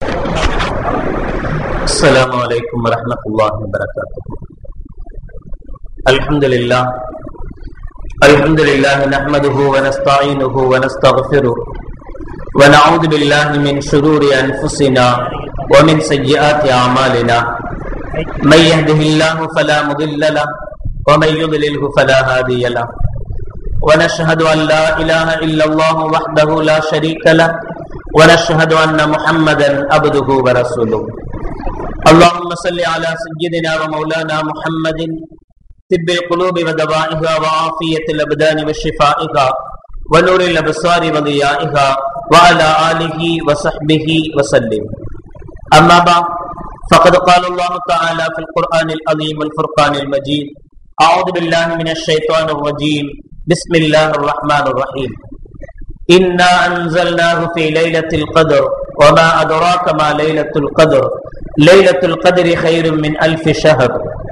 السلام عليكم ورحمة الله وبركاته الحمد لله الحمد لله نحمده ونستعينه ونستغفره ونعوذ بالله من شرور أنفسنا ومن سيئات أعمالنا من يهده الله فلا مضل له ومن يضلله فلا هادي له ونشهد أن لا إله إلا الله وحده لا شريك له ونشهد أن محمدا عبده ورسوله اللهم صل على سيدنا ومولانا محمد طب القلوب ودوائها وعافية الأبدان وشفائها ونور الأبصار وضيائها وعلى آله وصحبه وسلم أما بعد فقد قال الله تعالى في القرآن العظيم والفرقان المجيد أعوذ بالله من الشيطان الرجيم بسم الله الرحمن الرحيم إنا أنزلناه في ليلة القدر وما أدراك ما ليلة القدر ليلة القدر خير من ألف شهر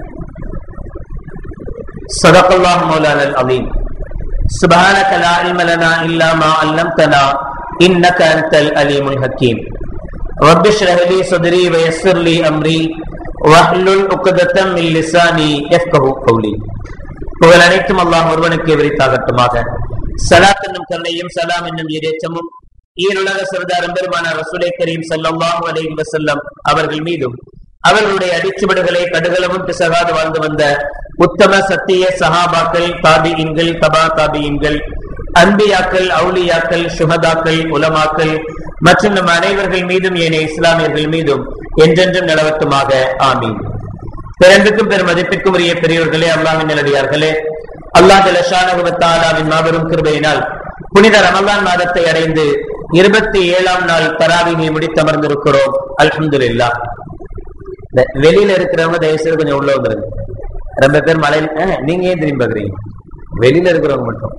صدق الله مولانا العظيم سبحانك لا علم لنا إلا ما علمتنا إنك أنت الأليم الحكيم رب اشرح لي صدري ويسر لي أمري واحلل عقدة من لساني يفقه قولي புகழ் அனைத்தும் அல்லாஹ் ஒருவனுக்கு விரித்தாகட்டுமாக சலாத் என்னும் கருணையும் சலாம் என்னும் ஈரேச்சமும் ஈருலக சிறதாரம் பெருமான ரசூலை கரீம் ஸல்லல்லாஹு அலைஹி வஸல்லம் அவர்கள் மீதும் அவர்களுடைய அடிச்சுவடுகளை கடுகளவும் பிசகாது வாழ்ந்து வந்த உத்தம சத்திய சஹாபாக்கள் தாபியின்கள் தபா தாபியின்கள் அன்பியாக்கள் அவுலியாக்கள் சுஹதாக்கள் உலமாக்கள் மற்றும் நம் அனைவர்கள் மீதும் ஏனைய இஸ்லாமியர்கள் மீதும் என்றென்றும் நிலவட்டுமாக ஆமீன் பிறந்துக்கும் பெரும் மதிப்பிற்கும் உரிய பெரியவர்களே அல்லாஹின் நிலடியார்களே அல்லாஹ் ஜலஷானகுவத்தாலாவின் மாபெரும் கிருபையினால் புனித ரமலான் மாதத்தை அடைந்து இருபத்தி ஏழாம் நாள் தராவினை முடித்தமர்ந்திருக்கிறோம் அல்ஹம்துலில்லா இந்த வெளியில இருக்கிறவங்க தயவுசெய்து கொஞ்சம் உள்ள வந்துருங்க ரொம்ப பேர் மலையில அஹ், நீங்க ஏன் திரும்பி பாக்குறீங்க வெளியில இருக்கிறவங்க மட்டும்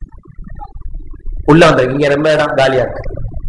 உள்ள வந்துருங்க இங்க ரொம்ப இடம் காலியா இருக்கு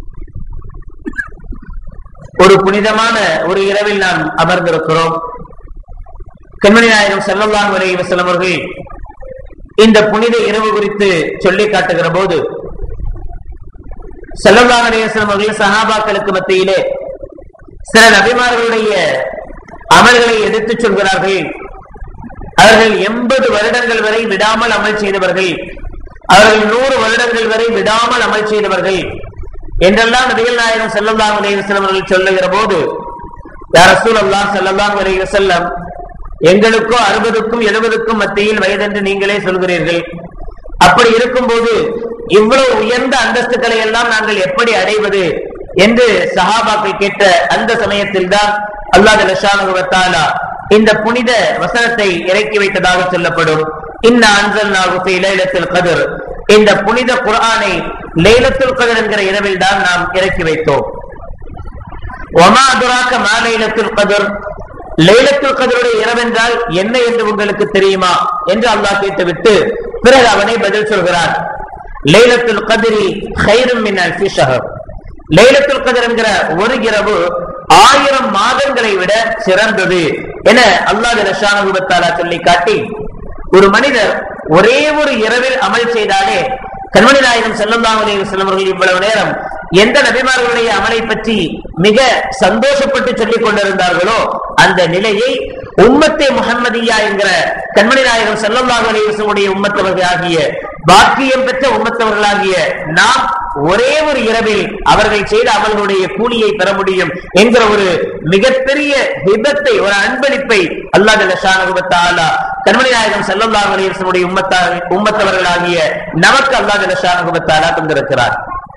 ஒரு புனிதமான ஒரு இரவில் நாம் அமர்ந்திருக்கிறோம் கண்மணி நாயகம் செல்லல்லாஹு அலைஹி வஸல்லம் அவர்கள் இந்த புனித இரவு குறித்து சொல்லி காட்டுகிற போது செல்லல்லாஹு அலைஹி வஸல்லம் அவர்கள் சஹாபாக்களுக்கு மத்தியிலே சில நபிமார்களுடைய அமல்களை எடுத்துச் சொல்கிறார்கள் அவர்கள் எண்பது வருடங்கள் வரை விடாமல் அமல் செய்தவர்கள் அவர்கள் நூறு வருடங்கள் வரை விடாமல் அமல் செய்தவர்கள் என்றெல்லாம் நபிகள் நாயகம் செல்லல்லாஹு அலைஹி வஸல்லம் அவர்கள் சொல்லுகிற போது யார் ரசூலல்லாஹ் ஸல்லல்லாஹு அலைஹி வஸல்லம் எங்களுக்கோ அறுபதுக்கும் எழுபதுக்கும் மத்தியில் வயதென்று நீங்களே சொல்கிறீர்கள் அப்படி இருக்கும்போது இவ்வளவு உயர்ந்த அந்தஸ்துக்களை எல்லாம் நாங்கள் எப்படி அடைவது என்று சஹாபாக்கள் கேட்ட அந்த சமயத்தில் தான் அல்லாஹ் இந்த புனித வசனத்தை இறக்கி வைத்ததாக சொல்லப்படும் இன்ன அன்சல்நாஹு ஃபீ லைலத்தில் கத்ர் இந்த புனித குர்ஆனை லைலத்துல் கத்ர் என்கிற இரவில் தான் நாம் இறக்கி வைத்தோம் ஒமா அதுராக்க மா லைலத்துல் கத்ர் லைலத்துல் கதருடைய இரவென்றால் என்ன என்று உங்களுக்கு தெரியுமா என்று அல்லாஹ் கேட்டுவிட்டு பிறகு அவனை பதில் சொல்கிறான் லைலத்துல் கதிரி ஹைரும் மின் அல்ஃபி ஷஹர் லைலத்துல் கதர் என்கிற ஒரு இரவு ஆயிரம் மாதங்களை விட சிறந்தது என அல்லாஹ் ரஷானுபத்தாலா சொல்லி காட்டி ஒரு மனிதர் ஒரே ஒரு இரவில் அமல் செய்தாலே கண்மணி நாயகம் செல்லல்லாஹு அலைஹி வஸல்லம் அவர்கள் இவ்வளவு நேரம் எந்த நபிமார்களுடைய அமலை பற்றி மிக சந்தோஷப்பட்டு சொல்லிக் கொண்டிருந்தார்களோ அந்த நிலையை உம்மத்தே முஹம்மதியா என்கிற கண்மணி நாயகம் செல்லல்லாஹு அலைஹி வஸல்லம் உம்மத்தவர்கள் ஆகிய பாக்கியம் பெற்ற உம்மத்தவர்களாகிய நாம் ஒரே ஒரு இரவில் அவர்கள் செய்த அமல்களுடைய கூலியை பெற முடியும் என்கிற ஒரு மிகப்பெரிய விபத்தை ஒரு அன்பளிப்பை அல்லாஹ் ஜல்லஷானுபத்தாலா கண்மணி நாயகம் செல்லல்லாஹு அலைஹி வஸல்லம் உம்மத்தா உம்மத்தவர்களாகிய நமக்கு அல்லாஹ் ஜல்லஷானுபத்தாலா தந்திருக்கிறார்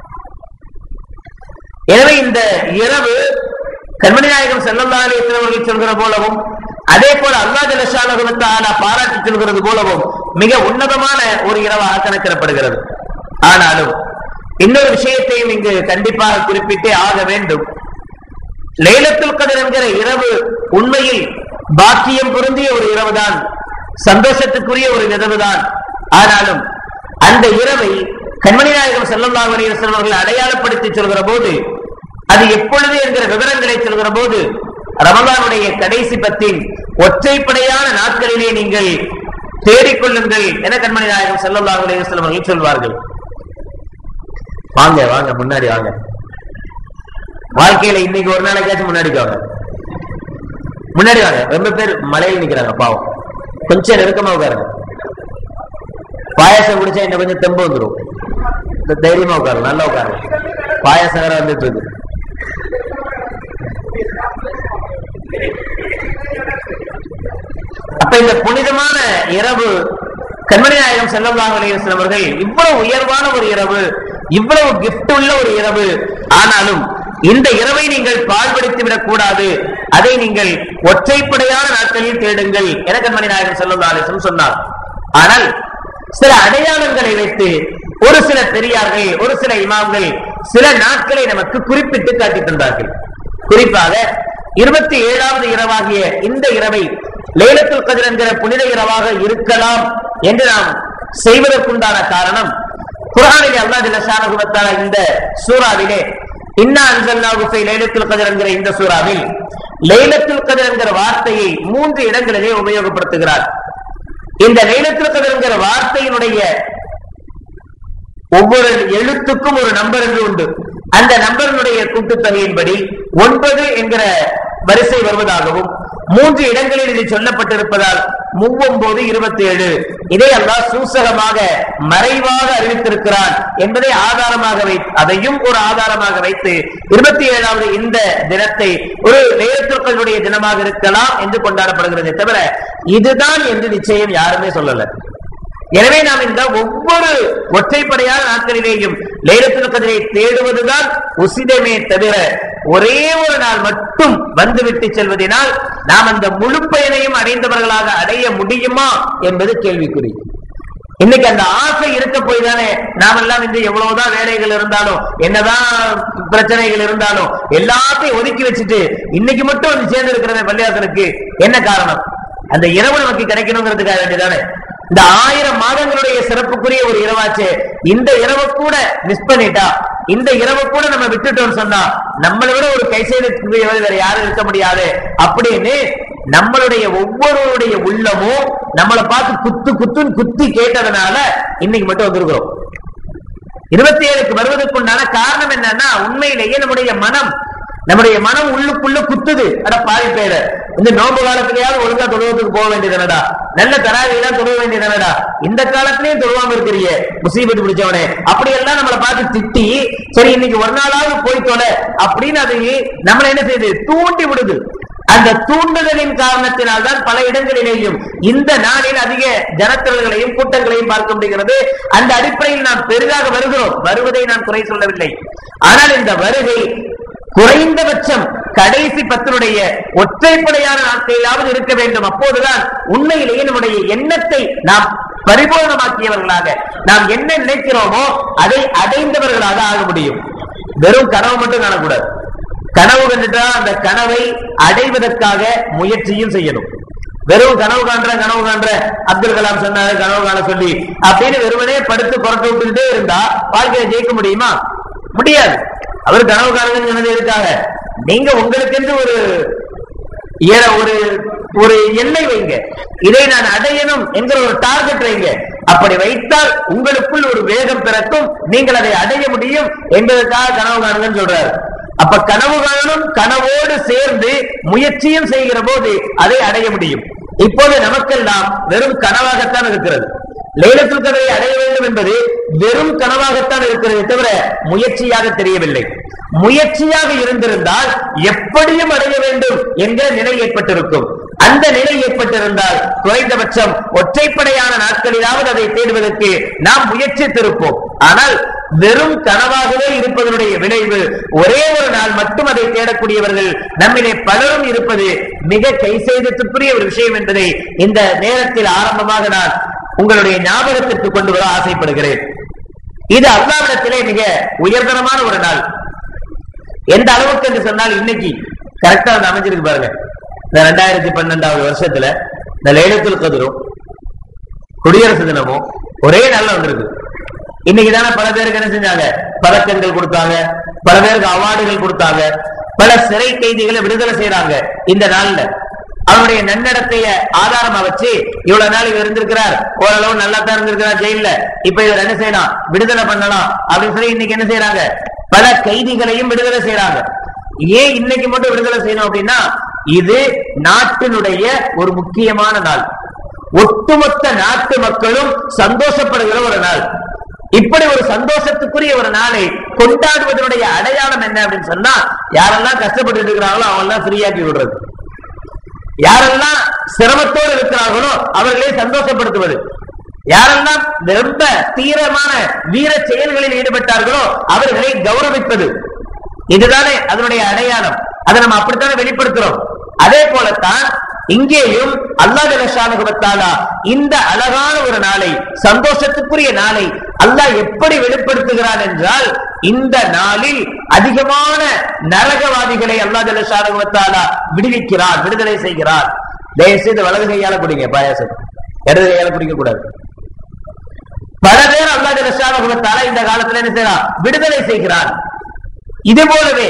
எனவே இந்த இரவு கண்மணி நாயகம் செல்லல்லா அலிஸ்லாம் அவர்கள் சொல்கிற போலவும் அதே போல அல்லா ஜலஷாலகுலத்தாலா பாராட்டி சொல்கிறது போலவும் மிக உன்னதமான ஒரு இரவாக கணக்கிடப்படுகிறது ஆனாலும் இன்னொரு விஷயத்தையும் இங்கு கண்டிப்பாக குறிப்பிட்டே ஆக வேண்டும் லைலத்துல் கதிர் என்கிற இரவு உண்மையில் பாக்கியம் பொருந்திய ஒரு இரவுதான் சந்தோஷத்துக்குரிய ஒரு இரவுதான் ஆனாலும் அந்த இரவை கண்மணி நாயகம் செல்லல்லாஹு அலைஹி வஸல்லம் அவர்கள் அடையாளப்படுத்தி சொல்கிற போது அது எப்பொழுது என்கிற விவரங்களை சொல்கிற போது ரமலானுடைய கடைசி பத்தின் ஒற்றைப்படையான நாட்களிலே நீங்கள் தேடிக்கொள்ளுங்கள் என கண்மணி நாயகம் செல்லல்லாஹு அலைஹி வஸல்லம் அவர்கள் சொல்வார்கள் வாங்க வாங்க முன்னாடி வாங்க வாழ்க்கையில இன்னைக்கு ஒரு நாளைக்காச்சும் முன்னாடி வாங்க முன்னாடி வாங்க ரொம்ப பேர் மலையில் நிக்கிறாங்க பாவம் கொஞ்சம் நெருக்கமா உட்காருங்க பாயாசம் குடிச்சா இன்னும் கொஞ்சம் தெம்பு வந்துடும் இந்த தைரியமா உட்காரு நல்லா உட்காரு பாயாசம் வேற வந்துட்டு இருக்கு அப்ப இந்த புனிதமான இரவு கண்மணி நாயகம் செல்லல்லாஹு அலைஹி வஸல்லம் அவர்கள் இவ்வளவு உயர்வான ஒரு இரவு இவ்வளவு கிஃப்ட் உள்ள ஒரு இரவு ஆனாலும் இந்த இரவை நீங்கள் பாழ்படுத்தி விடக் கூடாது அதை நீங்கள் ஒற்றைப்படையான நாட்களில் தேடுங்கள் என கண்மணி நாயகம் செல்லல்லாஹு அலைஹி வஸல்லம் சொன்னார் ஆனால் சில அடையாளங்களை வைத்து ஒரு சில பெரியார்கள் ஒரு சில இமாம்கள் சில நாட்களை நமக்கு குறிப்பிட்டு காட்டித் தந்தார்கள் குறிப்பாக இருபத்தி ஏழாவது இரவாகிய இந்த இரவை லேலத்துல் கதிர் என்கிற புனித இரவாக இருக்கலாம் என்று நாம் செய்வதற்குண்டான காரணம் குரானிலே அல்லாஹ் ஜல்லஷானஹு வ தஆலா இந்த சூறாவிலே இன்னா அன்சல்னாஹு ஃபீ லைலத்துல் கத்ர் என்கிற இந்த சூறாவில் லைலத்துல் கத்ர் என்கிற வார்த்தையை மூன்று இடங்களிலே உபயோகப்படுத்துகிறார் இந்த லைலத்துல் கத்ர் என்கிற வார்த்தையினுடைய ஒவ்வொரு எழுத்துக்கும் ஒரு நம்பர் என்று உண்டு அந்த நம்பரினுடைய கூட்டுத்தொகையின்படி ஒன்பது என்கிற வரிசை வருவதாகவும் மூன்று இடங்களில் இது சொல்லப்பட்டிருப்பதால் மூவொன்பது இருபத்தி ஏழு இதை அல்லாஹ் சூசகமாக மறைவாக அறிவித்திருக்கிறான் என்பதை ஆதாரமாக வைத்து அதையும் ஒரு ஆதாரமாக வைத்து இருபத்தி ஏழாவது இந்த தினத்தை ஒரு நேரத்திற்களுடைய தினமாக இருக்கலாம் என்று கொண்டாடப்படுகிறது தவிர இதுதான் என்று நிச்சயம் யாருமே சொல்லல எனவே நாம் இந்த ஒவ்வொரு ஒற்றைப்படையான நாட்களிலேயும் லைலத்துல் கதிரை தேடுவதுதான் உசிதமே தவிர ஒரே ஒரு நாள் மட்டும் வந்துவிட்டு செல்வதனால் நாம் அந்த முழு பயனையும் அடைந்தவர்களாக அடைய முடியுமா என்பது கேள்விக்குறி இன்னைக்கு அந்த ஆசை இருக்க போய் தானே நாம் எல்லாம் இந்த எவ்வளவுதான் வேலைகள் இருந்தாலும் என்னதான் பிரச்சனைகள் இருந்தாலும் எல்லாத்தையும் ஒதுக்கி வச்சுட்டு இன்னைக்கு மட்டும் வந்து சேர்ந்து இருக்கிற பள்ளியாசலுக்கு என்ன காரணம் அந்த இரவு நமக்கு கிடைக்கணுங்கிறதுக்காக வேண்டியதானே இந்த ஆயிரம் மாதங்களுடைய சிறப்புக்குரிய ஒரு இரவாச்சு இந்த இரவு கூட மிஸ் பண்ணிட்டா இந்த இரவு கூட நம்ம விட்டுட்டோம்னு சொன்னா நம்மளை விட ஒரு கை செய்தக்கூடியவர் வேற யாரும் இருக்க முடியாது அப்படின்னு நம்மளுடைய ஒவ்வொருவருடைய உள்ளமும் நம்மளை பார்த்து குத்து குத்துன்னு குத்தி கேட்டதுனால இன்னைக்கு மட்டும் வந்திருக்கிறோம் இருபத்தி ஏழுக்கு வருவதற்குண்டான காரணம் என்னன்னா உண்மையிலேயே நம்முடைய மனம் நம்முடைய மனம் உள்ளுக்குள்ள குத்துது அட பாதி பேரு இந்த நோம்பு காலத்திலேயாவது ஒழுங்கா தொழுவதுக்கு போக வேண்டியதுனடா நல்ல தராவியெல்லாம் தொழுவ வேண்டியதுனடா இந்த காலத்திலயும் தொழுவாம இருக்கிறியே முசீபத்து பிடிச்சவனே அப்படி எல்லாம் நம்மளை பார்த்து திட்டி சரி இன்னைக்கு ஒரு நாளாவது போய் தொலை அப்படின்னு அது நம்மளை என்ன செய்யுது தூண்டி விடுது அந்த தூண்டுதலின் காரணத்தினால் தான் பல இடங்களிலேயும் இந்த நாளில் அதிக ஜனத்திரல்களையும் கூட்டங்களையும் பார்க்க முடிகிறது அந்த அடிப்படையில் நாம் பெரிதாக வருகிறோம் வருவதை நான் குறை சொல்லவில்லை ஆனால் இந்த வருகை குறைந்தபட்சம் கடைசி பத்தினுடைய ஒற்றைப்படையான நாட்களிலாவது இருக்க வேண்டும் அப்போதுதான் உண்மையிலேயே நம்முடைய எண்ணத்தை நாம் பரிபூர்ணமாக்கியவர்களாக நாம் என்ன நினைக்கிறோமோ அதை அடைந்தவர்களாக ஆக முடியும் வெறும் கனவு மட்டும் காணக்கூடாது கனவு கண்டுட்டா அந்த கனவை அடைவதற்காக முயற்சியும் செய்யணும் வெறும் கனவு காண்ற கனவு காண்ற அப்துல் கலாம் சொன்னாரு கனவு காண சொல்லி அப்படின்னு வெறுமனே படுத்து புரட்டு விட்டுக்கிட்டே இருந்தா வாழ்க்கையை ஜெயிக்க முடியுமா முடியாது அவர் கனவு காணுங்கன்னு சொன்னது எதுக்காக நீங்க உங்களுக்கென்று ஒரு ஏற- ஒரு ஒரு எல்லை வைங்க இதை நான் அடையணும் என்கிற ஒரு டார்கெட் வைங்க அப்படி வைத்தால் உங்களுக்குள் ஒரு வேகம் பிறக்கும் நீங்கள் அதை அடைய முடியும் என்பதற்காக கனவு காணுங்கன்னு சொல்றாரு அப்ப கனவு காணணும் கனவோடு சேர்ந்து முயற்சியும் செய்கிற போது அதை அடைய முடியும் இப்போது நமக்கெல்லாம் வெறும் கனவாகத்தான் இருக்கிறது லைலத்துல் கதரை அடைய வேண்டும் என்பது வெறும் கனவாகத்தான் இருக்கிறது தவிர முயற்சியாக தெரியவில்லை முயற்சியாக இருந்திருந்தால் எப்படியும் அடைய வேண்டும் என்கிற நிலை ஏற்பட்டிருக்கும் அந்த நிலை ஏற்பட்டிருந்தால் குறைந்தபட்சம் ஒற்றைப்படையான நாட்களிலாவது அதை தேடுவதற்கு நாம் முயற்சித்திருப்போம் ஆனால் வெறும் கனவாகவே இருப்பதனுடைய விளைவு ஒரே ஒரு நாள் மட்டும் அதை தேடக்கூடியவர்கள் நம்மிலே பலரும் இருப்பது மிக கை செய்தத்துக்குரிய ஒரு விஷயம் என்பதை இந்த நேரத்தில் ஆரம்பமாக நான் உங்களுடைய ஞாபகத்திற்கு கொண்டு வர ஆசைப்படுகிறேன் இது அல்லாவிடத்திலே மிக உயர்தரமான ஒரு நாள் எந்த அளவுக்கு என்று சொன்னால் இன்னைக்கு கரெக்டா வந்து அமைஞ்சிருக்கு பாருங்க இந்த ரெண்டாயிரத்தி பன்னெண்டாவது வருஷத்துல இந்த லைலத்துல் கதிரும் குடியரசு தினமும் ஒரே நாள்ல வந்திருக்கு இன்னைக்கு தானே பல பேருக்கு என்ன செஞ்சாங்க பதக்கங்கள் கொடுத்தாங்க பல பேருக்கு அவார்டுகள் கொடுத்தாங்க பல சிறை கைதிகளை விடுதலை செய்யறாங்க இந்த நாள்ல அவருடைய நன்னடத்தைய ஆதாரமா வச்சு இவ்வளவு நாள் இவர் இருந்திருக்கிறார் ஓரளவு நல்லா தான் இருந்திருக்கிறார் ஜெயில இப்ப இவர் என்ன செய்யலாம் விடுதலை பண்ணலாம் அப்படின்னு சொல்லி இன்னைக்கு என்ன செய்யறாங்க பல கைதிகளையும் விடுதலை செய்யறாங்க ஏன் இன்னைக்கு மட்டும் விடுதலை செய்யணும் அப்படின்னா இது நாட்டினுடைய ஒரு முக்கியமான நாள் ஒட்டுமொத்த நாட்டு மக்களும் சந்தோஷப்படுகிற ஒரு நாள் இப்படி ஒரு சந்தோஷத்துக்குரிய ஒரு நாளை கொண்டாடுவதனுடைய அடையாளம் என்ன அப்படின்னு சொன்னா யாரெல்லாம் கஷ்டப்பட்டு இருக்கிறாங்களோ அவங்கெல்லாம் ஃப்ரீயாக்கி விடுறது யாரெல்லாம் சிரமத்தோடு இருக்கிறார்களோ அவர்களை சந்தோஷப்படுத்துவது யாரெல்லாம் ரொம்ப தீவிரமான வீர செயல்களில் ஈடுபட்டார்களோ அவர்களை கௌரவிப்பது இதுதானே அதனுடைய அடையாளம் அதை நம்ம அப்படித்தானே வெளிப்படுத்துறோம் அதே போலத்தான் இங்கேயும் அல்லாஹ் ஜலஷானுகத்தாலா இந்த அழகான ஒரு நாளை சந்தோஷத்துக்குரிய நாளை அல்லாஹ் எப்படி வெளிப்படுத்துகிறான் என்றால் இந்த நாளில் அதிகமான நரகவாதிகளை அல்லாஹ் ஜலஷானுகத்தாலா விடுவிக்கிறார் விடுதலை செய்கிறார் தயவு செய்து வலது கையால குடிங்க பாயாசம் இடது கையால குடிக்க கூடாது பல பேர் அல்லாஹ் ஜலஷானுகத்தாலா இந்த காலத்துல என்ன செய்யறான் விடுதலை செய்கிறான் இது போலவே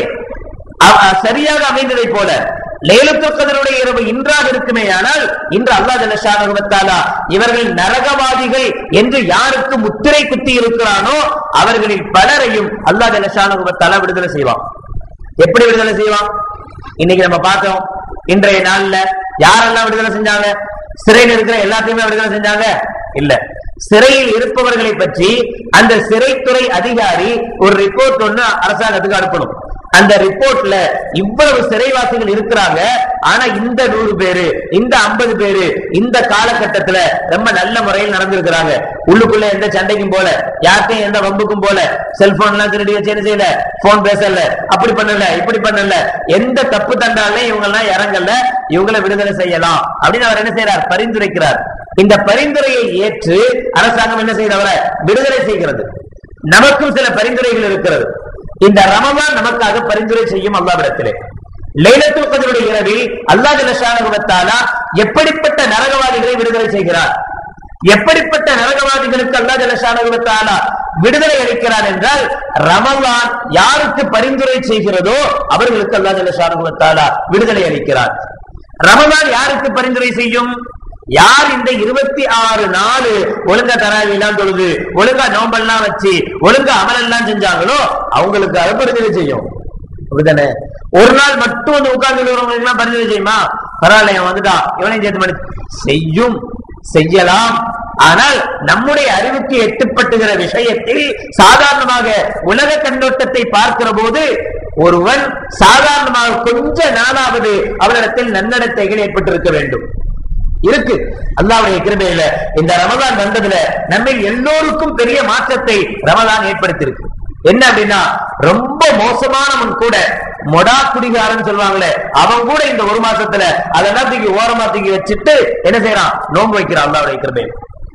அ- அ- சரியாக அமைந்ததை போல லேலத்துல் கதருடைய இரவு இன்றாக இருக்குமே ஆனால் இன்று அல்லாஹ் ஜல்லஷானுவத்தாலா இவர்கள் நரகவாதிகள் என்று யாருக்கு முத்திரை குத்தி இருக்கிறானோ அவர்களில் பலரையும் அல்லாஹ் ஜல்லஷானுவத்தாலா விடுதலை செய்வான் எப்படி விடுதலை செய்வான் இன்னைக்கு நம்ம பார்த்தோம் இன்றைய நாள்ல யாரெல்லாம் விடுதலை செஞ்சாங்க சிறையில் இருக்கிற எல்லாத்தையுமே விடுதலை செஞ்சாங்க இல்ல சிறையில் இருப்பவர்களை பற்றி அந்த சிறைத்துறை அதிகாரி ஒரு ரிப்போர்ட் ஒண்ணு அரசாங்கத்துக்கு அனுப்பணும் அந்த ரிப்போர்ட்ல இவ்வளவு சிறைவாசிகள் இருக்கிறாங்க ஆனா இந்த நூறு பேரு இந்த ஐம்பது பேரு இந்த காலகட்டத்துல ரொம்ப நல்ல முறையில் நடந்திருக்கிறாங்க உள்ளுக்குள்ள எந்த சண்டைக்கும் போல யார்கிட்டையும் எந்த வம்புக்கும் போல செல்போன் எல்லாம் திருடி வச்சு என்ன செய்யல போன் பேசல அப்படி பண்ணல இப்படி பண்ணல எந்த தப்பு தண்டாலும் இவங்க எல்லாம் இறங்கல இவங்களை விடுதலை செய்யலாம் அப்படின்னு அவர் என்ன செய்யறார் பரிந்துரைக்கிறார் இந்த பரிந்துரையை ஏற்று அரசாங்கம் என்ன செய்யுது அவரை விடுதலை செய்கிறது நமக்கும் சில பரிந்துரைகள் இருக்கிறது இந்த ரமதான் நமக்காக பரிந்துரை செய்யும் அல்லாவிடத்திலே லைலத்துல் கதருடைய இரவில் அல்லாஹ் ஜலஷானுவத்தாலா எப்படிப்பட்ட நரகவாதிகளை விடுதலை செய்கிறார் எப்படிப்பட்ட நரகவாதிகளுக்கு அல்லாஹ் ஜலஷானுவத்தாலா விடுதலை அளிக்கிறார் என்றால் ரமலான் யாருக்கு பரிந்துரை செய்கிறதோ அவர்களுக்கு அல்லாஹ் ஜலஷானுவத்தாலா விடுதலை அளிக்கிறார் ரமலான் யாருக்கு பரிந்துரை செய்யும் யார் இந்த இருபத்தி ஆறு நாலு ஒழுங்கா தராவி எல்லாம் தொழுது ஒழுங்கா நோம்பெல்லாம் வச்சு ஒழுங்கா அமலெல்லாம் செஞ்சாங்களோ அவங்களுக்கு அது பரிந்துரை செய்யும் அப்படிதானே ஒரு நாள் மட்டும் வந்து உட்கார்ந்து இருக்கிறவங்களுக்கு எல்லாம் பரிந்துரை செய்யுமா பரவாயில்ல இவன் வந்துட்டான் இவனையும் சேர்த்து பண்ணி செய்யும் செய்யலாம் ஆனால் நம்முடைய அறிவுக்கு எட்டுப்பட்டுகிற விஷயத்தில் சாதாரணமாக உலக கண்ணோட்டத்தை பார்க்கிற போது ஒருவன் சாதாரணமாக கொஞ்ச நாளாவது அவரிடத்தில் நன்னடத்தைகள் ஏற்பட்டிருக்க வேண்டும் இருக்கு அல்லாவுடைய கிருபையில இந்த ரமதான் வந்ததுல நம்ம எல்லோருக்கும் பெரிய மாற்றத்தை ரமதான் ஏற்படுத்தியிருக்கு என்ன அப்படின்னா ரொம்ப மோசமானவன் கூட மொடா குடிகாரன் சொல்லுவாங்களே அவன் கூட இந்த ஒரு மாசத்துல அதெல்லாம் தூக்கி ஓரமா தூக்கி வச்சுட்டு என்ன செய்யறான் நோன்பு வைக்கிறான் அல்லாவுடைய கிருபையில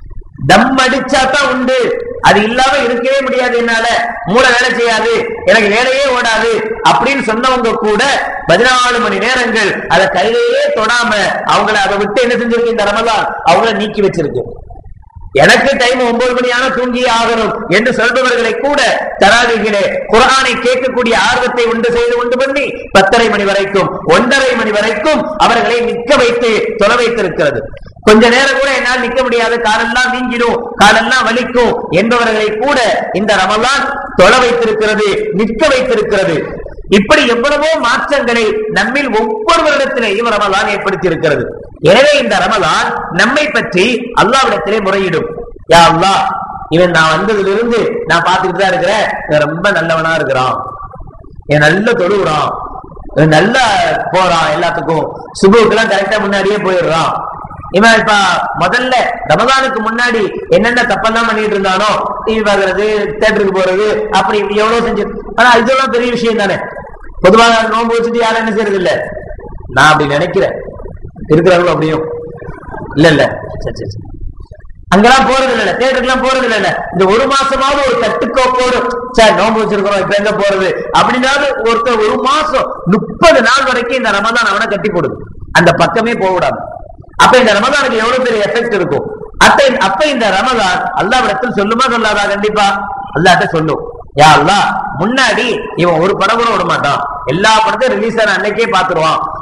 தம் அடிச்சா தான் உண்டு அது இல்லாம இருக்கவே முடியாது என்னால மூளை வேலை செய்யாது எனக்கு வேலையே ஓடாது அப்படின்னு சொன்னவங்க கூட பதினாலு மணி நேரங்கள் அதை கையிலேயே தொடாம அவங்கள அதை விட்டு என்ன செஞ்சிருக்கு இந்த ரமலான் அவங்கள நீக்கி வச்சிருக்கு எனக்கு டைம் ஒன்பது மணியான தூங்கி ஆகணும் என்று சொல்பவர்களை கூட தராவிகளே குரானை கேட்கக்கூடிய ஆர்வத்தை உண்டு செய்து உண்டு பண்ணி பத்தரை மணி வரைக்கும் ஒன்றரை மணி வரைக்கும் அவர்களை நிற்க வைத்து தொலை வைத்திருக்கிறது கொஞ்ச நேரம் கூட என்னால் நிற்க முடியாது காலெல்லாம் நீங்கிடும் காலெல்லாம் வலிக்கும் என்பவர்களை கூட இந்த ரமலான் தொலை வைத்திருக்கிறது நிற்க வைத்திருக்கிறது இப்படி எவ்வளவோ மாற்றங்களை நம்மில் ஒவ்வொருவரிடத்திலேயும் ரமலான் ஏற்படுத்தி இருக்கிறது எனவே இந்த ரமலான் நம்மை பற்றி அல்லாவிடத்திலே முறையிடும் யா அல்லாஹ் இவன் நான் வந்ததுல இருந்து நான் பார்த்துக்கிட்டு தான் இருக்கிறேன் இவன் ரொம்ப நல்லவனா இருக்கிறான் இவன் நல்ல தொழுகிறான் இவன் நல்லா போறான் எல்லாத்துக்கும் சுபுக்கெல்லாம் கரெக்டா முன்னாடியே போயிடுறான் இவன் இப்ப முதல்ல ரமதானுக்கு முன்னாடி என்னென்ன தப்பெல்லாம் பண்ணிட்டு இருந்தானோ டிவி பாக்குறது தேட்டருக்கு போறது அப்படி எவ்வளவு செஞ்சு ஆனா இதெல்லாம் பெரிய விஷயம் தானே பொதுவாக நோன்பு வச்சுட்டு யாரும் என்ன செய்யறது இல்ல நான் அப்படி நினைக்கிறேன் இருக்கிறாங்களோ அப்படியும் இல்ல இல்ல சரி சரி சரி. அங்கெல்லாம் போறது இல்ல தேட்டருக்குலாம் போறது இல்ல இந்த ஒரு மாசமாவது ஒரு கட்டுக்கோப்போடு சார் நோன்பு வச்சிருக்கிறோம் இப்ப எங்க போறது அப்படின்னாவது ஒருத்தர் ஒரு மாசம் முப்பது நாள் வரைக்கும் இந்த ரமதான் அவனை கட்டி போடுது அந்த பக்கமே போக விடாது அப்ப இந்த ரமதானுக்கு எவ்வளவு பெரிய எஃபெக்ட் இருக்கும் அத்தை அப்ப இந்த ரமதான் அல்லாவிடத்தில் சொல்லுமா சொல்லாதா கண்டிப்பா அல்லாட்ட சொல்லும் யா அல்லாஹ் முன்னாடி இவன் ஒரு படம் கூட விட மாட்டான் எல்லா படத்தையும் ரிலீஸ் ஆன அன்னைக்கே பாத்துருவான்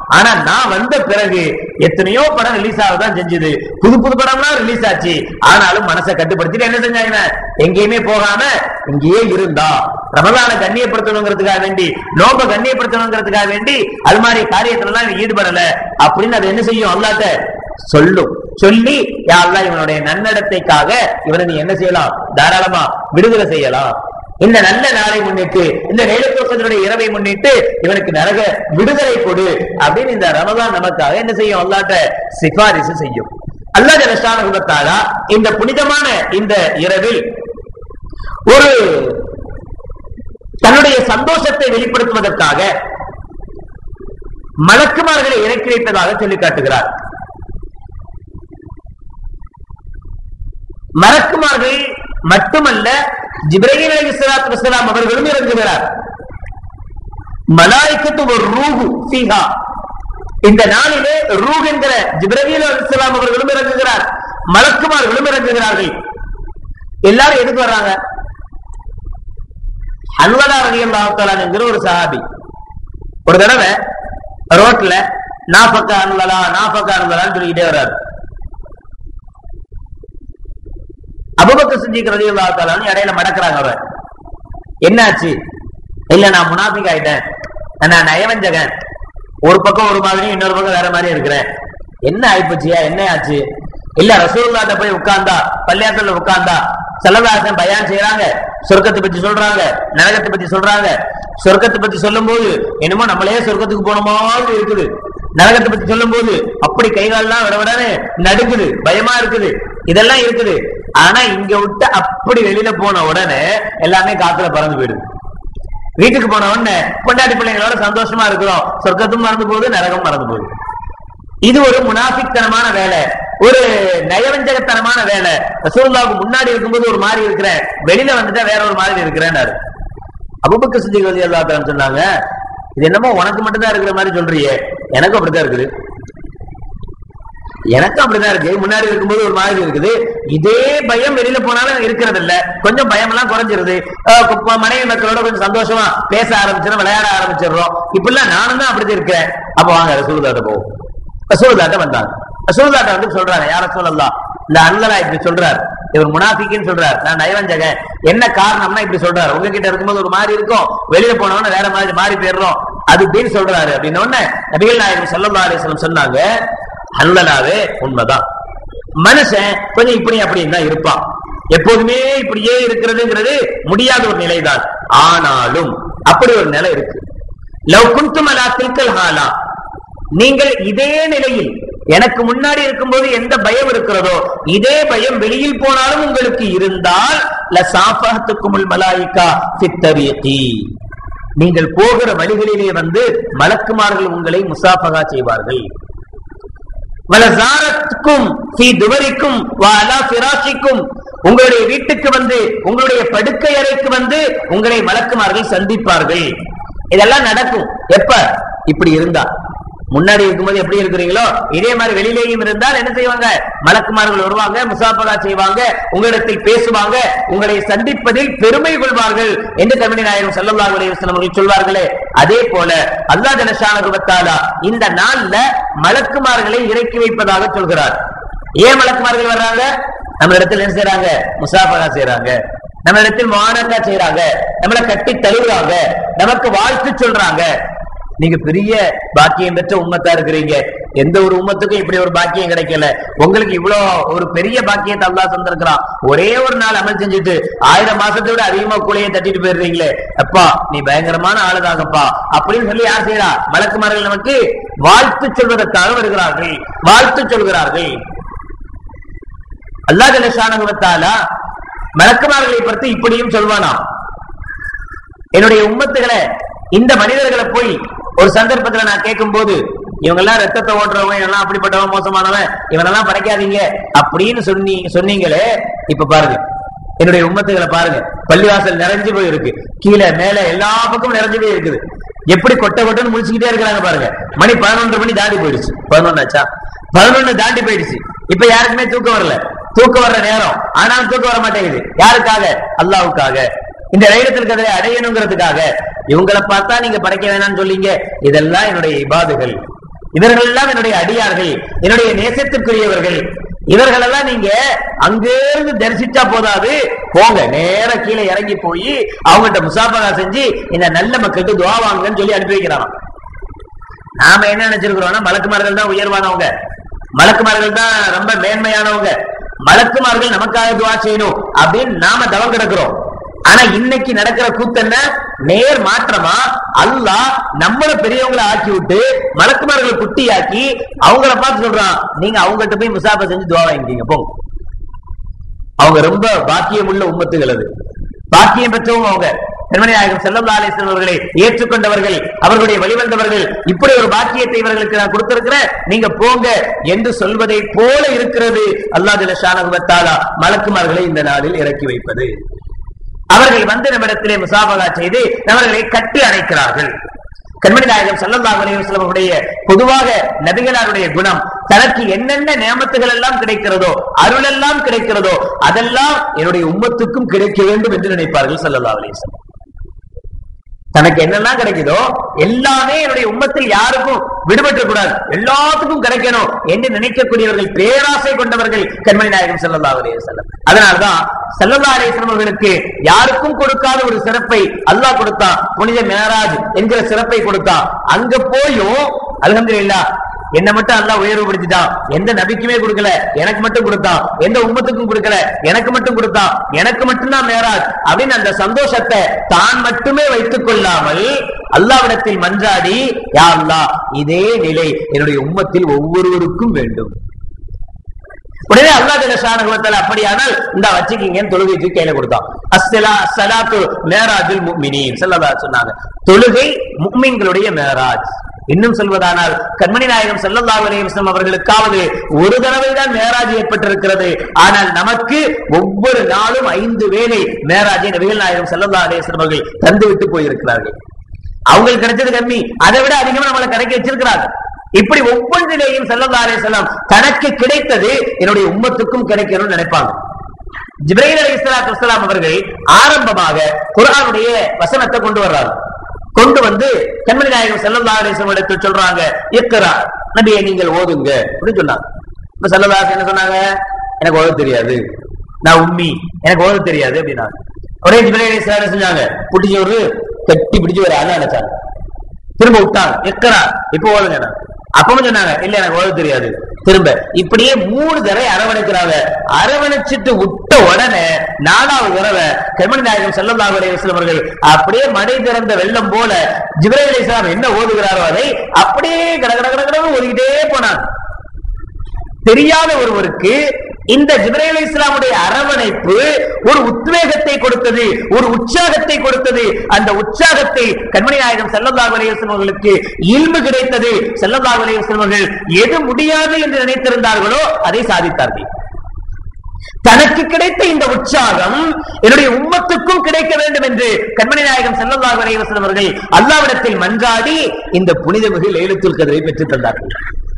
ஆனா நான் வந்த பிறகு எத்தனையோ படம் ரிலீஸ் ஆகதான் செஞ்சது புது புது படம்லாம் ரிலீஸ் ஆச்சு ஆனாலும் மனசை கட்டுப்படுத்திட்டு என்ன செஞ்சாங்க எங்கேயுமே போகாம இங்கேயே இருந்தா ரமலான கண்ணியப்படுத்தணுங்கிறதுக்காக வேண்டி நோம்ப கண்ணியப்படுத்தணுங்கிறதுக்காக வேண்டி அது மாதிரி காரியத்துல எல்லாம் இவன் ஈடுபடல அப்படின்னு அது என்ன செய்யும் அல்லாட்ட சொல்லும் சொல்லி யா அல்லாஹ் இவனுடைய நன்னடத்தைக்காக இவனை நீ என்ன செய்யலாம் தாராளமா விடுதலை செய்யலாம் இந்த நல்ல நாளை முன்னிட்டு இந்த நேலத்தோக்கத்தினுடைய இரவை முன்னிட்டு இவனுக்கு நரக விடுதலை கொடு அப்படின்னு இந்த ரமதான் நமக்காக என்ன செய்யும் அல்லாட்ட சிபாரிசு செய்யும் அல்லாஹ் ஜலஷானுகத்தாலா இந்த புனிதமான இந்த இரவில் ஒரு தன்னுடைய சந்தோஷத்தை வெளிப்படுத்துவதற்காக மலக்குமார்களை இறக்கி வைத்ததாக சொல்லி காட்டுகிறார் மலக்குமார்கள் மட்டுமல்ல ஜிப்ரஹீம் அலி இஸ்லாத்து வசலாம் அவர்களும் இறங்குகிறார் மலாய்க்கத்து ஒரு ரூஹு சீஹா இந்த நாளிலே ரூஹ் என்கிற ஜிப்ரஹீம் அலி இஸ்லாம் அவர்களும் இறங்குகிறார் மலக்குமார்களும் இறங்குகிறார்கள் எல்லாரும் எதுக்கு வர்றாங்க அன்வதா ரலியம் பாவத்தாலான் என்கிற ஒரு சஹாபி ஒரு தடவை ரோட்ல நாபக்கா அன்வலா நாபக்கா அன்வலான்னு சொல்லிக்கிட்டே வர்றாரு அபுபக்க சித்திக் ரலியல்லாஹு தஆலான்னு இடையில மடக்குறாங்க அவர் என்னாச்சு இல்ல நான் முனாஃபிக் ஆயிட்டேன் நான் நயவஞ்சகன் ஒரு பக்கம் ஒரு மாதிரி இன்னொரு பக்கம் வேற மாதிரி இருக்கிறேன் என்ன ஆயிப்போச்சியா என்ன ஆச்சு இல்ல ரசூலுல்லாஹ்ட்ட போய் உட்கார்ந்தா பள்ளியாத்துல உட்கார்ந்தா செல்லதாசன் பயான் செய்யறாங்க சொர்க்கத்தை பத்தி சொல்றாங்க நரகத்தை பத்தி சொல்றாங்க சொர்க்கத்தை பத்தி சொல்லும்போது என்னமோ நம்மளே சொர்க்கத்துக்கு போன மாதிரி இருக்குது நரகத்தை பத்தி சொல்லும்போது அப்படி கைகாலெல்லாம் விட விடன்னு நடுக்குது பயமா இருக்குது இதெல்லாம் இருக்குது ஆனா இங்க விட்டு அப்படி வெளியில போன உடனே எல்லாமே காத்துல பறந்து போயிடுது வீட்டுக்கு போன உடனே பொண்டாட்டி பிள்ளைங்களோட சந்தோஷமா இருக்கிறோம் சொர்க்கத்தும் மறந்து போகுது நரகம் மறந்து போகுது இது ஒரு முனாஃபிக்தனமான வேலை ஒரு நயவஞ்சகத்தனமான வேலை ரசூலுல்லாவுக்கு முன்னாடி இருக்கும்போது ஒரு மாதிரி இருக்கிறேன் வெளியில வந்துட்டா வேற ஒரு மாதிரி இருக்கிறேன்னாரு அபுபக்க சித்திக் ரதி அல்லாஹ் சொன்னாங்க இது என்னமோ உனக்கு மட்டும்தான் இருக்கிற மாதிரி சொல்றியே எனக்கும் அப்படித்தான் இருக்குது எனக்கும் அப்படிதான் இருக்கு முன்னாடி இருக்கும்போது ஒரு மாதிரி இருக்குது இதே பயம் வெளியில போனாலும் இருக்கிறது இல்ல கொஞ்சம் பயம் எல்லாம் குறைஞ்சிருது அஹ் இப்ப மனைவி மக்களோட கொஞ்சம் சந்தோஷமா பேச ஆரம்பிச்சிடும் விளையாட ஆரம்பிச்சிடுறோம் இப்பெல்லாம் நானும் தான் அப்படி இருக்கிறேன் அப்ப வாங்க ரசூலுதாட்ட போவோம் ரசூலுதாட்ட வந்தாங்க ரசூலுதாட்ட வந்து சொல்றாங்க யார சொல்லலாம் இந்த அண்ணலா இப்படி சொல்றார் இவர் முனாஃபிக்குன்னு சொல்றார் நான் நயவஞ்சகன் என்ன காரணம்னா இப்படி சொல்றாரு உங்ககிட்ட இருக்கும்போது ஒரு மாதிரி இருக்கும் வெளியில போனவன வேற மாதிரி மாறி போயிடுறோம் அது இப்படின்னு சொல்றாரு அப்படின்னு உடனே நபிகள் நாயகம் ஸல்லல்லாஹு அலைஹி வஸல்லம் சொன்னாங்க அல்லலாவே உண்மைதான் மனுஷன் கொஞ்சம் இப்படி அப்படின்னு தான் இருப்பான் எப்போதுமே இப்படியே இருக்கிறதுங்கிறது முடியாத ஒரு நிலைதான் ஆனாலும் அப்படி ஒரு நிலை இருக்கு லவ் குந்தும் அலா தில்கல் ஹாலா நீங்கள் இதே நிலையில் எனக்கு முன்னாடி இருக்கும்போது எந்த பயம் இருக்கிறதோ இதே பயம் வெளியில் போனாலும் உங்களுக்கு இருந்தால் லசாஃபஹத்துக்குமுல் மலாயிகா ஃபித்தரீகி நீங்கள் போகிற வழிகளிலே வந்து மலக்குமார்கள் உங்களை முசாஃபகா செய்வார்கள் வலசாரத்துக்கும் ஃபீ துவரிக்கும் வாலா ஃபிராஷிக்கும் உங்களுடைய வீட்டுக்கு வந்து உங்களுடைய படுக்கை அறைக்கு வந்து உங்களை மலக்குமார்கள் சந்திப்பார்கள் இதெல்லாம் நடக்கும் எப்ப இப்படி இருந்தா முன்னாடி இருக்கும்போது எப்படி இருக்கிறீங்களோ இதே மாதிரி வெளியிலேயும் இருந்தால் என்ன செய்வாங்க மலக்குமார்கள் வருவாங்க முசாஃபகா செய்வாங்க உங்களிடத்தில் பேசுவாங்க உங்களை சந்திப்பதில் பெருமை கொள்வார்கள் என்று தமிழ் நாயகம் ஸல்லல்லாஹு அலைஹி வஸல்லம் அவர்கள் சொல்வார்களே அதே போல அல்லாஹ் ஜலஷானஹு வ தஆலா இந்த நாள்ல மலக்குமார்களை இறக்கி வைப்பதாக சொல்கிறார் ஏன் மலக்குமார்கள் வர்றாங்க நம்ம இடத்துல என்ன செய்றாங்க முசாஃபகா செய்றாங்க நம்ம இடத்தில் மானக்கா செய்றாங்க நம்மளை கட்டி தழுவுறாங்க நமக்கு வாழ்த்து சொல்றாங்க நீங்க பெரிய பாக்கியம் பெற்ற உம்மத்தா இருக்கிறீங்க எந்த ஒரு உம்மத்துக்கும் இப்படி ஒரு பாக்கியம் கிடைக்கல உங்களுக்கு இவ்வளவு ஒரு பெரிய பாக்கியத்தை அல்லாஹ் தந்திருக்கிறான் ஒரே ஒரு நாள் அமல் செஞ்சுட்டு ஆயிரம் மாசத்தை விட அதிகமா கூலையை தட்டிட்டு போயிடுறீங்களே அப்பா நீ பயங்கரமான ஆளுதாங்கப்பா அப்படின்னு சொல்லி யார் செய்யறா மலக்குமார்கள் நமக்கு வாழ்த்து சொல்வதற்காக வருகிறார்கள் வாழ்த்து சொல்கிறார்கள் அல்லாஹ் ஜலஷானுவத்தாலா மலக்குமார்களை பற்றி இப்படியும் சொல்வானாம் என்னுடைய உம்மத்துகளை இந்த மனிதர்களை போய் ஒரு சந்தர்ப்பத்துல நான் கேட்கும் போது இவங்க எல்லாம் ரத்தத்தை ஓட்டுறவன் எல்லாம் அப்படிப்பட்டவன் மோசமானவன் இவனெல்லாம் படைக்காதீங்க அப்படின்னு சொன்னி சொன்னீங்களே இப்ப பாருங்க என்னுடைய உம்மத்துகளை பாருங்க பள்ளிவாசல் நிறைஞ்சு போய் இருக்கு கீழே மேல எல்லா பக்கமும் நிறைஞ்சு போய் இருக்குது எப்படி கொட்டை கொட்டைன்னு முடிச்சுக்கிட்டே இருக்கிறாங்க பாருங்க மணி பதினொன்று மணி தாண்டி போயிடுச்சு பதினொன்னாச்சா பதினொன்னு தாண்டி போயிடுச்சு இப்ப யாருக்குமே தூக்கம் வரல தூக்கம் வர்ற நேரம் ஆனாலும் தூக்கம் வர மாட்டேங்குது யாருக்காக அல்லாவுக்காக இந்த தைரியத்தில் கதலை அடையணுங்கிறதுக்காக இவங்களை பார்த்தா நீங்க படைக்க வேணாம்னு சொல்லீங்க இதெல்லாம் என்னுடைய இபாதுகள் இவர்கள் எல்லாம் என்னுடைய அடியார்கள் என்னுடைய நேசத்திற்குரியவர்கள் இவர்களெல்லாம் நீங்க அங்கிருந்து தரிசிச்சா போதாது போங்க நேர கீழே இறங்கி போய் அவங்ககிட்ட முசாபகா செஞ்சு இந்த நல்ல மக்களுக்கு துவா வாங்குங்கன்னு சொல்லி அனுப்பி வைக்கிறான் நாம என்ன நினைச்சிருக்கிறோம்னா மலக்குமார்கள் தான் உயர்வானவங்க மலக்குமார்கள் தான் ரொம்ப மேன்மையானவங்க மலக்குமார்கள் நமக்காக துவா செய்யணும் அப்படின்னு நாம தவம் கிடக்கிறோம் ஆனா இன்னைக்கு நடக்கிற கூத்து என்ன நேர் மாற்றமா அல்லாஹ் நம்மள பெரியவங்களை ஆக்கி விட்டு மலக்குமார்களை குட்டியாக்கி அவங்கள பார்த்து சொல்றான் நீங்க அவங்ககிட்ட போய் முசாபா செஞ்சு துவா வாங்கிக்கீங்க போங்க அவங்க ரொம்ப பாக்கியம் உள்ள உம்மத்துகள் அது பாக்கியம் பெற்றவங்க அவங்க பெருமணி நாயகம் செல்லம் ஆலேசன் அவர்களை ஏற்றுக்கொண்டவர்கள் அவர்களுடைய வழிவந்தவர்கள் இப்படி ஒரு பாக்கியத்தை இவர்களுக்கு நான் கொடுத்திருக்கிறேன் நீங்க போங்க என்று சொல்வதை போல இருக்கிறது அல்லாஹ் ஷானகுபத்தாலா மலக்குமார்களை இந்த நாளில் இறக்கி வைப்பது அவர்கள் வந்து நம்மிடத்திலே முசாபகா செய்து அவர்களை கட்டி அணைக்கிறார்கள் கண்மணி நாயகம் சல்லல்லாஹு அலைஹி வஸல்லம் அவருடைய பொதுவாக நபிகளாருடைய குணம் தனக்கு என்னென்ன நியமத்துகள் எல்லாம் கிடைக்கிறதோ அருள் எல்லாம் கிடைக்கிறதோ அதெல்லாம் என்னுடைய உம்மத்துக்கும் கிடைக்க வேண்டும் என்று நினைப்பார்கள் சல்லல்லாஹு அலைஹி வஸல்லம் தனக்கு என்னெல்லாம் கிடைக்குதோ எல்லாமே என்னுடைய உம்மத்தில் யாருக்கும் விடுபட்டு கூடாது எல்லாத்துக்கும் கிடைக்கணும் என்று நினைக்கக்கூடியவர்கள் பேராசை கொண்டவர்கள் கண்மணி நாயகம் ஸல்லல்லாஹு அலைஹி வஸல்லம் அதனால்தான் ஸல்லல்லாஹு அலைஹி வஸல்லம் அவர்களுக்கு யாருக்கும் கொடுக்காத ஒரு சிறப்பை அல்லாஹ் கொடுத்தான் புனித மேராஜ் என்கிற சிறப்பை கொடுத்தான் அங்க போயும் அல்ஹம்துலில்லாஹ் என்ன மட்டும் அல்லாஹ் உயர்வுபடுத்திட்டான் எந்த நபிக்குமே கொடுக்கல எனக்கு மட்டும் கொடுத்தான் எந்த உம்மத்துக்கும் கொடுக்கல எனக்கு மட்டும் கொடுத்தான் எனக்கு மட்டும்தான் மேராஜ் அப்படின்னு அந்த சந்தோஷத்தை தான் மட்டுமே வைத்துக் கொள்ளாமல் அல்லாவிடத்தில் மன்றாடி யா அல்லாஹ் இதே நிலை என்னுடைய உம்மத்தில் ஒவ்வொருவருக்கும் வேண்டும் உடனே அல்லாஹ் ஜலஷானுவத்தால் அப்படியானால் இந்த வச்சுக்கீங்கன்னு தொழுகைக்கு கையில கொடுத்தான் அஸ்ஸலா அஸ்ஸலாத்து மேராஜுல் முஃமினீன் ஸல்லல்லாஹு அலைஹி சொன்னாங்க தொழுகை முஃமின்களுடைய மேராஜ் இன்னும் சொல்வதானால் கண்மணி நாயகம் ஸல்லல்லாஹு அலைஹி வஸல்லம் அவர்களுக்காவது ஒரு தடவை தான் மேராஜ் ஏற்பட்டிருக்கிறது ஆனால் நமக்கு ஒவ்வொரு நாளும் ஐந்து வேளை மேராஜை நபிகள் நாயகம் ஸல்லல்லாஹு அலைஹி வஸல்லம் அவர்கள் தந்து விட்டு போயிருக்கிறார்கள் அவங்களுக்கு கிடைச்சது கம்மி அதை விட அதிகமா நம்மளை கிடைக்க வச்சிருக்கிறாங்க இப்படி ஒவ்வொன்றிலேயும் ஸல்லல்லாஹு அலைஹி வஸல்லம் தனக்கு கிடைத்தது என்னுடைய உம்மத்துக்கும் கிடைக்கணும்னு நினைப்பாங்க ஜிப்ரைல் அலைஹிஸ்ஸலாத்து வஸ்ஸலாம் அவர்கள் ஆரம்பமாக குர்ஆனுடைய வசனத்தை கொண்டு வர்றாங்க கொண்டு வந்து கண்மணி நாயகம் ஸல்லல்லாஹு அலைஹி வஸல்லம் இடத்தில் சொல்றாங்க இக்ரா நபியை நீங்கள் ஓதுங்க அப்படின்னு சொன்னாங்க இப்ப ஸல்லல்லாஹு என்ன சொன்னாங்க எனக்கு ஓத தெரியாது நான் உம்மி எனக்கு ஓத தெரியாது அப்படின்னாங்க ஒரே ஜிப்ரைல் அலைஹிஸ்ஸலாம் என்ன செஞ்சாங்க புடிச்சு ஒரு கட்டி பிடிச்சு ஒரு ஆள நினைச்சாங்க திரும்ப விட்டாங்க எக்கரா இப்ப ஓதுங்க அப்பவும் சொன்னாங்க இல்ல எனக்கு ஓத தெரியாது திரும்ப இப்படியே மூணு தடவை அரவணைக்கிறாங்க அரவணைச்சிட்டு விட்ட உடனே நாலாவது தடவை கண்மணி நாயகம் செல்லல்லாஹு அலைஹி வஸல்லம் அவர்கள் அப்படியே மடை திறந்த வெள்ளம் போல ஜிப்ரைல் அலைஹிஸ்ஸலாம் என்ன ஓதுகிறாரோ அதை அப்படியே கட கட கட கடன்னு ஓதிக்கிட்டே போனாங்க தெரியாத ஒருவருக்கு இந்த ஜிப்ரேல் இஸ்லாமுடைய அரவணைப்பு ஒரு உத்வேகத்தை கொடுத்தது ஒரு உற்சாகத்தை கொடுத்தது அந்த உற்சாகத்தை கண்மணி நாயகம் செல்லல்லாஹு அலைஹி வஸல்லம் அவர்களுக்கு இல்மு கிடைத்தது செல்லல்லாஹு அலைஹி வஸல்லம் அவர்கள் எது முடியாது என்று நினைத்திருந்தார்களோ அதை சாதித்தார்கள் தனக்கு கிடைத்த இந்த உற்சாகம் என்னுடைய உம்மத்துக்கும் கிடைக்க வேண்டும் என்று கண்மணி நாயகம் செல்லல்லாஹு அலைஹி வஸல்லம் அவர்கள் அல்லாவிடத்தில் மன்றாடி இந்த புனிதமிகு லைலத்துல் கதிரை பெற்றுத் தந்தார்கள்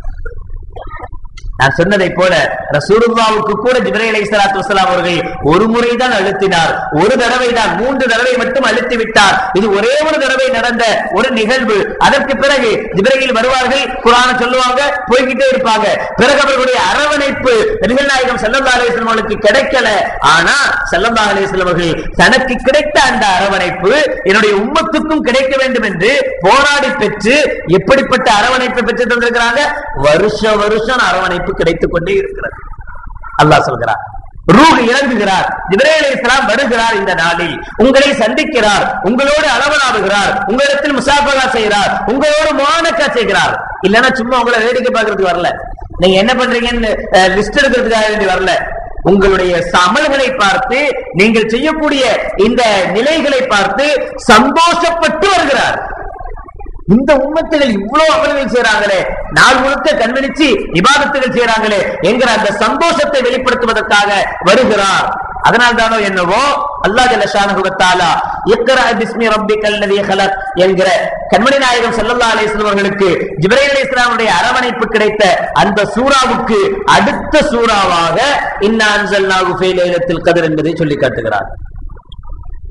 நான் சொன்னதை போல ரசூலுல்லாவுக்கு கூட ஜிப்ரைல் அலைஹிஸ்ஸலாத்து வஸலாம் அவர்கள் ஒரு முறை தான் அழுத்தினார் ஒரு தடவை தான் மூன்று தடவை மட்டும் அழுத்தி விட்டார் இது ஒரே ஒரு தடவை நடந்த ஒரு நிகழ்வு அதற்கு பிறகு ஜிப்ரையில் வருவார்கள் குரான சொல்லுவாங்க போய்கிட்டே இருப்பாங்க பிறகு அவர்களுடைய அரவணைப்பு நபிகள் நாயகம் ஸல்லல்லாஹு அலைஹி வஸல்லம் அவர்களுக்கு கிடைக்கல ஆனா ஸல்லல்லாஹு அலைஹி வஸல்லம் அவர்கள் தனக்கு கிடைத்த அந்த அரவணைப்பு என்னுடைய உம்மத்துக்கும் கிடைக்க வேண்டும் என்று போராடி பெற்று எப்படிப்பட்ட அரவணைப்பை பெற்று தந்திருக்கிறாங்க வருஷ வருஷம் அரவணைப்பு கிடைத்துக் கொண்டே இருக்கிறது அல்லாஹ் சொல்கிறார் ரூஹ் இறங்குகிறார் ஜிப்ரேல் இஸ்லாம் வருகிறார் இந்த நாளில் உங்களை சந்திக்கிறார் உங்களோடு அளவலாடுகிறார் உங்களிடத்தில் முசாஃபகா செய்கிறார் உங்களோடு முவானக்கா செய்கிறார் இல்லைன்னா சும்மா உங்களை வேடிக்கை பார்க்கறதுக்கு வரல நீங்க என்ன பண்றீங்கன்னு லிஸ்ட் எடுக்கிறதுக்காக வேண்டி வரல உங்களுடைய அமல்களை பார்த்து நீங்கள் செய்யக்கூடிய இந்த நிலைகளை பார்த்து சந்தோஷப்பட்டு வருகிறார் இந்த உம்மத்துகள் இவ்வளவு அமல்கள் செய்யறாங்களே நாள் முழுக்க கண்விழிச்சு இபாதத்துகள் செய்யறாங்களே என்கிற அந்த சந்தோஷத்தை வெளிப்படுத்துவதற்காக வருகிறார் அதனால் தானோ என்னவோ அல்லாஹ் ஜல்ல ஷானஹு வ தஆலா இக்ரா பிஸ்மி ரப்பிக்கல் லதீ ஹலக் என்கிற கண்மணி நாயகம் ஸல்லல்லாஹு அலைஹி வஸல்லம் அவர்களுக்கு ஜிப்ரீல் அலைஹிஸ்ஸலாமுடைய அரவணைப்பு கிடைத்த அந்த சூராவுக்கு அடுத்த சூராவாக இன்னா அன்ஸல்னாஹு ஃபீ லைலத்தில் கத்ர் என்பதை சொல்லி காட்டுகிறார்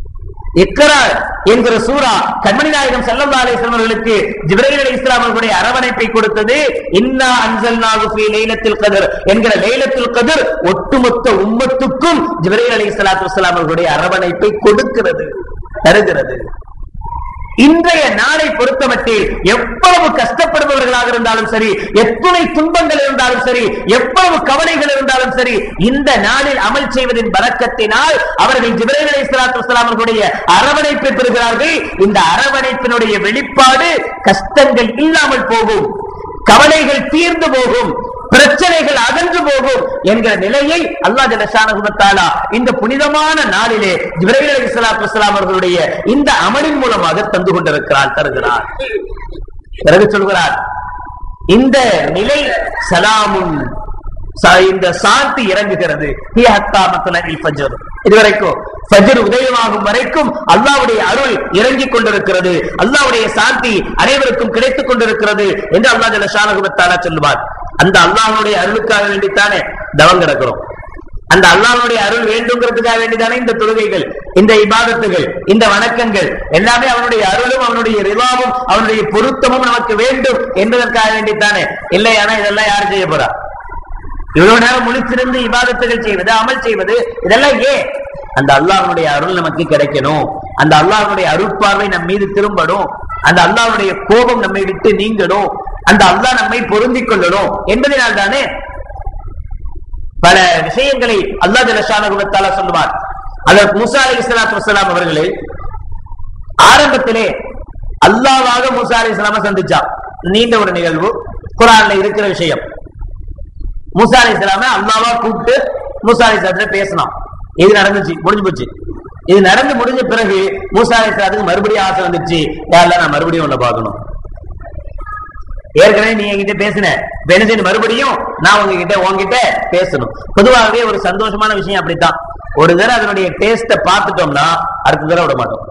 இக்கரா என்கிற சூரா கண்மணி நாயகம் ஸல்லல்லாஹு அலைஹி வஸல்லம் அவர்களுக்கு ஜிப்ரீல் அலைஹிஸ்ஸலாம் அவர்களுடைய அரவணைப்பை கொடுத்தது இன்னா அன்சல்நாஹு ஃபீ லைலத்தில் கத்ர் என்கிற லைலத்துல் கத்ர் ஒட்டுமொத்த உம்மத்துக்கும் ஜிப்ரீல் அலைஹிஸ்ஸலாத்து வஸலாம் அவர்களுடைய அரவணைப்பை கொடுக்கிறது தருகிறது இன்றைய நாளை பொறுத்தமட்டில் எவ்வளவு கஷ்டப்படுபவர்களாக இருந்தாலும் சரி எத்தனை துன்பங்கள் இருந்தாலும் சரி எவ்வளவு கவலைகள் இருந்தாலும் சரி இந்த நாளில் அமல் செய்வதின் பறக்கத்தினால் அவர்கள் ஜிப்ரேல் அலைஹிஸ்ஸலாத்து வஸலாம் அவர்களுடைய அரவணைப்பை பெறுகிறார்கள் இந்த அரவணைப்பினுடைய வெளிப்பாடு கஷ்டங்கள் இல்லாமல் போகும் கவலைகள் தீர்ந்து போகும் பிரச்சனைகள் அகன்று போகும் என்கிற நிலையை அல்லாஹ் ஜல்லஷானஹு வ தஆலா இந்த புனிதமான நாளிலே ஜிப்ரீல் அலைஹிஸ்ஸலாத்து வஸலாம் அவர்களுடைய இந்த அமலின் மூலமாக தந்து கொண்டிருக்கிறார் தருகிறார் பிறகு சொல்கிறார் இந்த நிலை சலாமுன் ச- இந்த சாந்தி இறங்குகிறது ஹி ஹத்தா மத்லஇல் ஃபஜ்ர் இதுவரைக்கும் ஃபஜ்ர் உதயமாகும் வரைக்கும் அல்லாஹ்வுடைய அருள் இறங்கிக் கொண்டிருக்கிறது அல்லாஹ்வுடைய சாந்தி அனைவருக்கும் கிடைத்துக் கொண்டிருக்கிறது என்று அல்லாஹ் ஜல்லஷானஹு வ தஆலா சொல்லுவார் அந்த அல்லாஹ்வுடைய அருளுக்காக வேண்டித்தானே தவம் கிடக்கிறோம் அந்த அல்லாஹ்வுடைய அருள் வேண்டுங்கிறதுக்காக வேண்டிதானே இந்த தொழுகைகள் இந்த இபாதத்துகள் இந்த வணக்கங்கள் எல்லாமே அவனுடைய அருளும் அவனுடைய ரிவாவும் அவனுடைய பொருத்தமும் நமக்கு வேண்டும் என்பதற்காக வேண்டித்தானே இல்லையானா இதெல்லாம் யார் செய்ய போறா இவ்வளவு நேரம் முழிச்சிருந்து இபாதத்துகள் செய்வது அமல் செய்வது இதெல்லாம் ஏன் அந்த அல்லாஹ்வுடைய அருள் நமக்கு கிடைக்கணும் அந்த அல்லாஹ்வுடைய அருட்பார்வை நம் மீது திரும்பணும் அந்த அல்லாஹ்வுடைய கோபம் நம்மை விட்டு நீங்கணும் அந்த அல்லாஹ் நம்மை பொருந்திக் கொள்ளணும் என்பதனால் தானே பல விஷயங்களை அல்லாஹ் ஜலஷானகுலத்தால சொல்லுவார் அதற்கு மூசா அலி இஸ்லாத்து வசலாம் அவர்களை ஆரம்பத்திலே அல்லாவாக மூசா அலி இஸ்லாம சந்திச்சா நீண்ட ஒரு நிகழ்வு குரான்ல இருக்கிற விஷயம் மூசா அலி இஸ்லாம அல்லாவா கூப்பிட்டு மூசா அலி இஸ்லாத்துல பேசினான் இது நடந்துச்சு முடிஞ்சு போச்சு இது நடந்து முடிஞ்ச பிறகு மூசா அலி இஸ்லாத்துக்கு மறுபடியும் ஆசை வந்துச்சு யாரெல்லாம் நான் மறுபடியும் உன்னை பார்க்கணும் ஏற்கனவே நீ என்கிட்ட பேசின இப்ப என்ன செய்யணும் மறுபடியும் நான் உங்ககிட்ட உங்ககிட்ட பேசணும் பொதுவாகவே ஒரு சந்தோஷமான விஷயம் அப்படித்தான் ஒரு தடவை அதனுடைய டேஸ்ட பார்த்துட்டோம்னா அடுத்த தடவை விட மாட்டோம்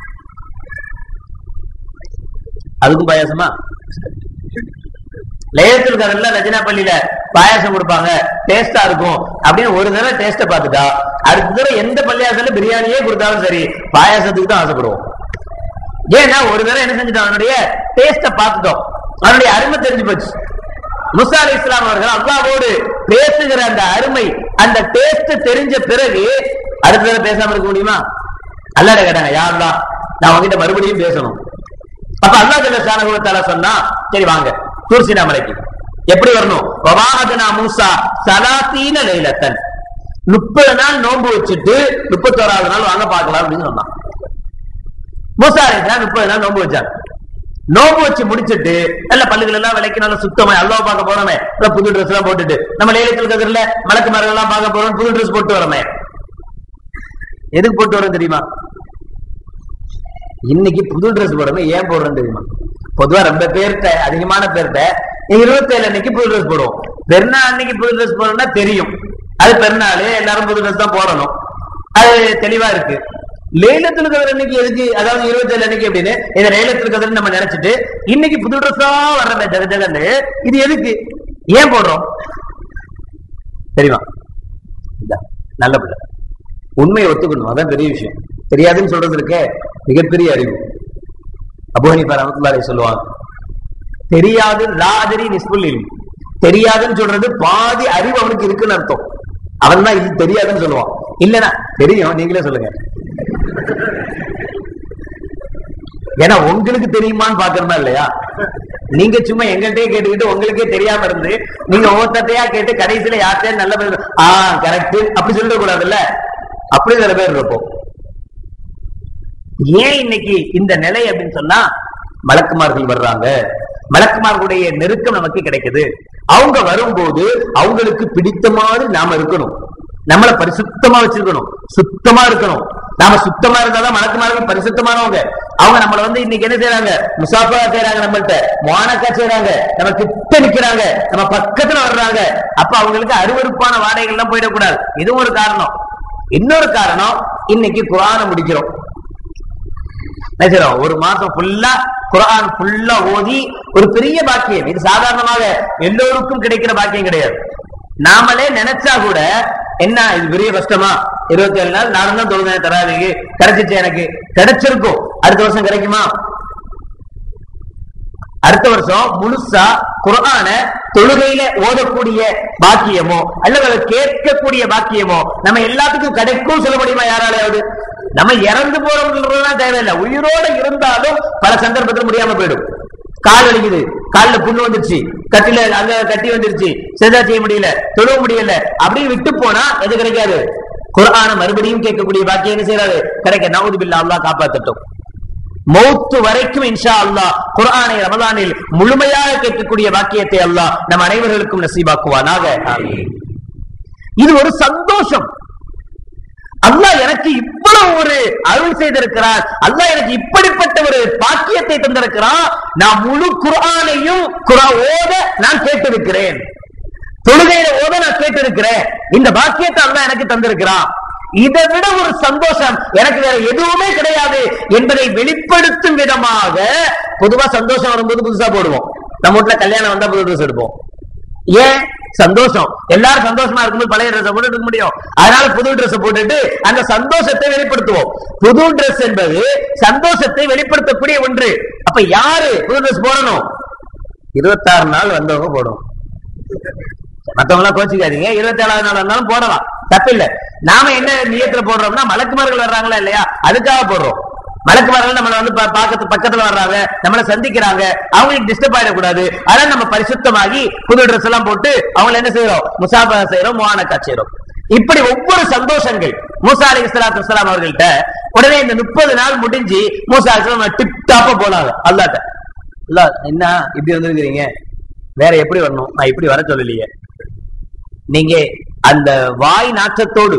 அதுக்கும் பாயாசமா லேயத்தில் கதல்ல ரஜினா பள்ளியில பாயாசம் கொடுப்பாங்க டேஸ்டா இருக்கும் அப்படின்னு ஒரு தடவை டேஸ்ட பார்த்துட்டா அடுத்த தடவை எந்த பள்ளியாசல பிரியாணியே கொடுத்தாலும் சரி பாயாசத்துக்கு தான் ஆசைப்படுவோம் ஏன்னா ஒரு தடவை என்ன செஞ்சுட்டோம் அவனுடைய டேஸ்ட பார்த்துட்டோம் அவனுடைய அருமை தெரிஞ்சு போச்சு முசா அலி இஸ்லாம் அவர்கள் அல்லாவோடு பேசுகிற அந்த அருமை அந்த டேஸ்ட் தெரிஞ்ச பிறகு அடுத்த தடவை பேசாம இருக்க முடியுமா அல்லாட கேட்டாங்க யாருலாம் நான் உங்ககிட்ட மறுபடியும் பேசணும் அப்ப அல்லா ஜல்ல ஷானகுவத்தால சொன்னா சரி வாங்க தூர்சினா மலைக்கு எப்படி வரணும் வவாஹதனா மூசா சலாத்தீன லைலத்தன் முப்பது நாள் நோன்பு வச்சுட்டு முப்பத்தோராவது நாள் வாங்க பார்க்கலாம் அப்படின்னு சொன்னான் மூசா அலைஹிஸ்ஸலாம் முப்பது நாள் நோன்பு வச்சாங்க நோம்பு வச்சு முடிச்சிட்டு நல்ல பல்லுகள் எல்லாம் விலைக்கு நல்ல சுத்தமா அல்லாஹ் பார்க்க போறோமே அப்புறம் புது ட்ரெஸ் எல்லாம் போட்டுட்டு நம்ம லேலத்தில் கதிரில மலக்கு மரம் எல்லாம் பார்க்க போறோம் புது ட்ரெஸ் போட்டு வரோமே எதுக்கு போட்டு வரோம் தெரியுமா இன்னைக்கு புது ட்ரெஸ் போடுறோம் ஏன் போடுறோம் தெரியுமா பொதுவா ரொம்ப பேர்கிட்ட அதிகமான பேர்கிட்ட இருபத்தி ஏழு அன்னைக்கு புது ட்ரெஸ் போடுவோம் பெருநாள் அன்னைக்கு புது ட்ரெஸ் போடணும்னா தெரியும் அது பெருநாள் எல்லாரும் புது ட்ரெஸ் தான் போடணும் அது தெளிவா இருக்கு லேலத்தில் கதிர் அன்னைக்கு எதுக்கு அதாவது இருபத்தி ஏழு அன்னைக்கு அப்படின்னு இதை லேலத்தில் கதிர் நம்ம நினைச்சிட்டு இன்னைக்கு புது ட்ரெஸ்ஸா வர்றமே ஜக ஜகன்னு இது எதுக்கு ஏன் போடுறோம் தெரியுமா இந்தா, நல்ல பிள்ளை உண்மையை ஒத்துக்கணும் அதான் பெரிய விஷயம் தெரியாதுன்னு சொல்றது இருக்கே மிகப்பெரிய அறிவு அபோனிபா ரமத்துல்லாரை சொல்லுவாங்க தெரியாது லாதிரி நிஸ்புல் இல்ம் தெரியாதுன்னு சொல்றது பாதி அறிவு அவனுக்கு இருக்குன்னு அர்த்தம் அவன் தான் இது தெரியாதுன்னு சொல்லுவான் இல்லனா தெரியும் நீங்களே சொல்லுங்க ஏன்னா உங்களுக்கு தெரியுமான்னு பாக்கணுமா இல்லையா நீங்க சும்மா எங்கள்கிட்டயே கேட்டுக்கிட்டு உங்களுக்கே தெரியாம இருந்து நீங்க ஒவ்வொருத்தையா கேட்டு கடைசியில யார்கிட்டயே நல்ல பதில் ஆ கரெக்ட் அப்படி சொல்லிட கூடாதுல்ல அப்படி சில பேர் இருப்போம் ஏன் இன்னைக்கு இந்த நிலை அப்படின்னு சொன்னா மலக்குமார்கள் வர்றாங்க மலக்குமார்களுடைய நெருக்கம் நமக்கு கிடைக்குது அவங்க வரும்போது அவங்களுக்கு பிடித்த மாதிரி நாம இருக்கணும் நம்மள பரிசுத்தமா வச்சிருக்கணும் சுத்தமா இருக்கணும் நாம சுத்தமா இருந்தாதான் மலக்குமார்கள் பரிசுத்தமானவங்க அவங்க நம்மள வந்து இன்னைக்கு என்ன செய்யறாங்க முசாஃபா செய்யறாங்க நம்மள்ட்ட மானக்கா செய்யறாங்க நம்ம கிட்ட நிக்கிறாங்க நம்ம பக்கத்துல வர்றாங்க அப்ப அவங்களுக்கு அருவருப்பான வாடகைகள் எல்லாம் போயிடக்கூடாது இதுவும் ஒரு காரணம் இன்னொரு காரணம் இன்னைக்கு குரானை முடிக்கிறோம் என்ன செய்றோம்? ஒரு மாசம் ஃபுல்லா குரான் ஃபுல்லா ஓதி ஒரு பெரிய பாக்கியம் இது சாதாரணமாக எல்லோருக்கும் கிடைக்கிற பாக்கியம் கிடையாது நாமளே நினைச்சா கூட என்ன இது பெரிய கஷ்டமா இருபத்தி ஏழு நாள் நானும் தான் தொழுதேன் தராவிக்கு கிடைச்சிச்சு எனக்கு கிடைச்சிருக்கும் அடுத்த வருஷம் கிடைக்குமா அடுத்த வருஷம் முழுசா குரான தொழுகையில ஓதக்கூடிய பாக்கியமோ அல்லது அதை கேட்கக்கூடிய பாக்கியமோ நம்ம எல்லாத்துக்கும் கிடைக்கும் சொல்ல முடியுமா யாராலையாவது நம்ம இறந்து போறோம்ன்றதுலாம் தேவையில்லை உயிரோட இருந்தாலும் பல சந்தர்ப்பத்தில் முடியாம போயிடும் கால் வலிக்குது கால்ல புண்ணு வந்துருச்சு கட்டில அங்க கட்டி வந்துருச்சு செதா செய்ய முடியல தொழுவ முடியல அப்படியே விட்டு போனா எது கிடைக்காது குரான மறுபடியும் கேட்கக்கூடிய பாக்கியம் என்ன செய்யறாரு கிடைக்க நவுது பில்லா அல்லாஹ் காப்பாத்தட்டும் மௌத்து வரைக்கும் இன்ஷா அல்லாஹ் குர்ஆனை ரமலானில் முழுமையாக கேட்கக்கூடிய வாக்கியத்தை அல்லாஹ் நம் அனைவர்களுக்கும் நசீபாக்குவானாக இது ஒரு சந்தோஷம் அல்லாஹ் எனக்கு இவ்வளவு ஒரு அருள் செய்திருக்கிறார் அல்லாஹ் எனக்கு இப்படிப்பட்ட ஒரு பாக்கியத்தை தந்திருக்கிறான் நான் முழு குர்ஆனையும் குரா ஓத நான் கேட்டிருக்கிறேன் தொழுகையில ஓத நான் கேட்டிருக்கிறேன் இந்த பாக்கியத்தை அல்லாஹ் எனக்கு தந்திருக்கிறான் இதை விட ஒரு சந்தோஷம் எனக்கு வேற எதுவுமே கிடையாது என்பதை வெளிப்படுத்தும் விதமாக பொதுவா சந்தோஷம் வரும்போது புதுசா போடுவோம் நம்ம வீட்டுல கல்யாணம் வந்தா புது ட்ரெஸ் எடுப்போம் ஏன் சந்தோஷம் எல்லாரும் சந்தோஷமா இருக்கும்போது பழைய ட்ரெஸ் போட்டு இருக்க முடியும் அதனால புது ட்ரெஸ் போட்டுட்டு அந்த சந்தோஷத்தை வெளிப்படுத்துவோம் புது ட்ரெஸ் என்பது சந்தோஷத்தை வெளிப்படுத்தக்கூடிய ஒன்று அப்ப யாரு புது ட்ரெஸ் போடணும் இருபத்தாறு நாள் வந்தவங்க போடணும் மத்தவங்க எல்லாம் கோச்சிக்காதீங்க இருபத்தி ஏழாவது நாள் இருந்தாலும் போடலாம் தப்பில்ல நாம என்ன நியத்துல போடுறோம்னா மலக்குமார்கள் வர்றாங்களா இல்லையா அதுக்காக போடுறோம் மலக்குமார்கள் நம்மள வந்து பா- பாக்கத்து பக்கத்துல வர்றாங்க நம்மள சந்திக்கிறாங்க அவங்களுக்கு டிஸ்டர்ப் ஆயிடக்கூடாது அதனால நம்ம பரிசுத்தமாகி புது ட்ரெஸ் எல்லாம் போட்டு அவங்கள என்ன செய்யறோம் முசாபா செய்யறோம் முவானக்கா செய்யறோம் இப்படி ஒவ்வொரு சந்தோஷங்கள் மூசா அலி இஸ்லாத்து வஸ்ஸலாம் அவர்கள்ட்ட உடனே இந்த முப்பது நாள் முடிஞ்சு மூசா அலி டிப் டாப்பா போனாங்க அல்லாட்ட அல்லா என்ன இப்படி வந்திருக்கிறீங்க வேற எப்படி வரணும் நான் இப்படி வர சொல்லலையே நீங்க அந்த வாய் நாற்றத்தோடு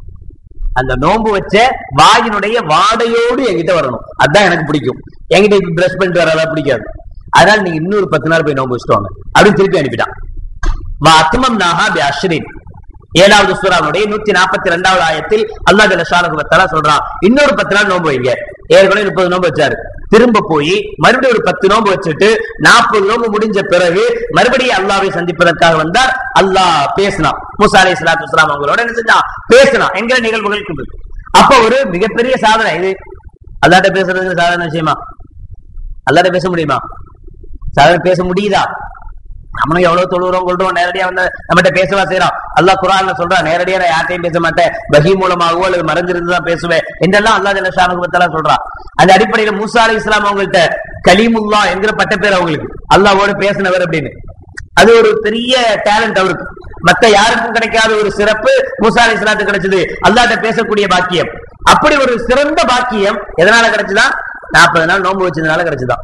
அந்த நோன்பு வச்ச வாயினுடைய வாடையோடு என்கிட்ட வரணும் அதான் எனக்கு பிடிக்கும் என்கிட்ட இப்ப பிரஷ் பண்ணிட்டு வரதா பிடிக்காது அதனால நீங்க இன்னொரு பத்து நாள் போய் நோன்பு வச்சுட்டு வாங்க அப்படின்னு திருப்பி அனுப்பிட்டான் வா அத்மம் நாஹா பி அஷ்ரின் ஏழாவது சூறாவுடைய நூத்தி நாற்பத்தி ரெண்டாவது ஆயத்தில் அல்லாஹ் ஜலஷானு வத்தாலா சொல்றான் இன்னொரு பத்து நாள் நோன்பு வைங்க ஏற்கனவே முப்பது நோன்பு வச்சாரு திரும்ப போய் மறுபடியும் ஒரு பத்து நோன்பு வச்சுட்டு நாற்பது நோன்பு முடிஞ்ச பிறகு மறுபடியும் அல்லாவை சந்திப்பதற்காக வந்தார் அல்லாஹ் பேசினான் மூசா அலை சலாத்து வஸ்லாம் அவங்களோட என்ன செஞ்சான் பேசினான் என்கிற நிகழ்வுகள் இருக்கு. அப்ப ஒரு மிகப்பெரிய சாதனை இது அல்லாட்ட பேசுறதுக்கு சாதாரண விஷயமா அல்லாட்ட பேச முடியுமா சாதாரண பேச முடியுதா நம்மளும் எவ்வளவு தொழுகிறோம் கொள்றோம் நேரடியா வந்து நம்மகிட்ட பேசவா செய்யறோம் அல்லாஹ் குரான்ல சொல்றான் நேரடியா நான் யார்ட்டையும் பேச மாட்டேன் பகி மூலமாகவோ அல்லது மறைஞ்சிருந்து தான் பேசுவேன் என்றெல்லாம் அல்லாஹ் ஜல்ல ஷானுக்கு சொல்றான் அந்த அடிப்படையில மூசா அலி இஸ்லாம் அவங்கள்ட்ட கலீமுல்லா என்கிற பட்டப்பேர் அவங்களுக்கு அல்லாஹ்வோட பேசினவர் அப்படின்னு அது ஒரு பெரிய டேலண்ட் அவருக்கு மத்த யாருக்கும் கிடைக்காத ஒரு சிறப்பு மூசா அலி இஸ்லாத்துக்கு கிடைச்சது அல்லாஹ்ட்ட பேசக்கூடிய பாக்கியம் அப்படி ஒரு சிறந்த பாக்கியம் எதனால கிடைச்சதா நாற்பது நாள் நோன்பு வச்சதுனால கிடைச்சதா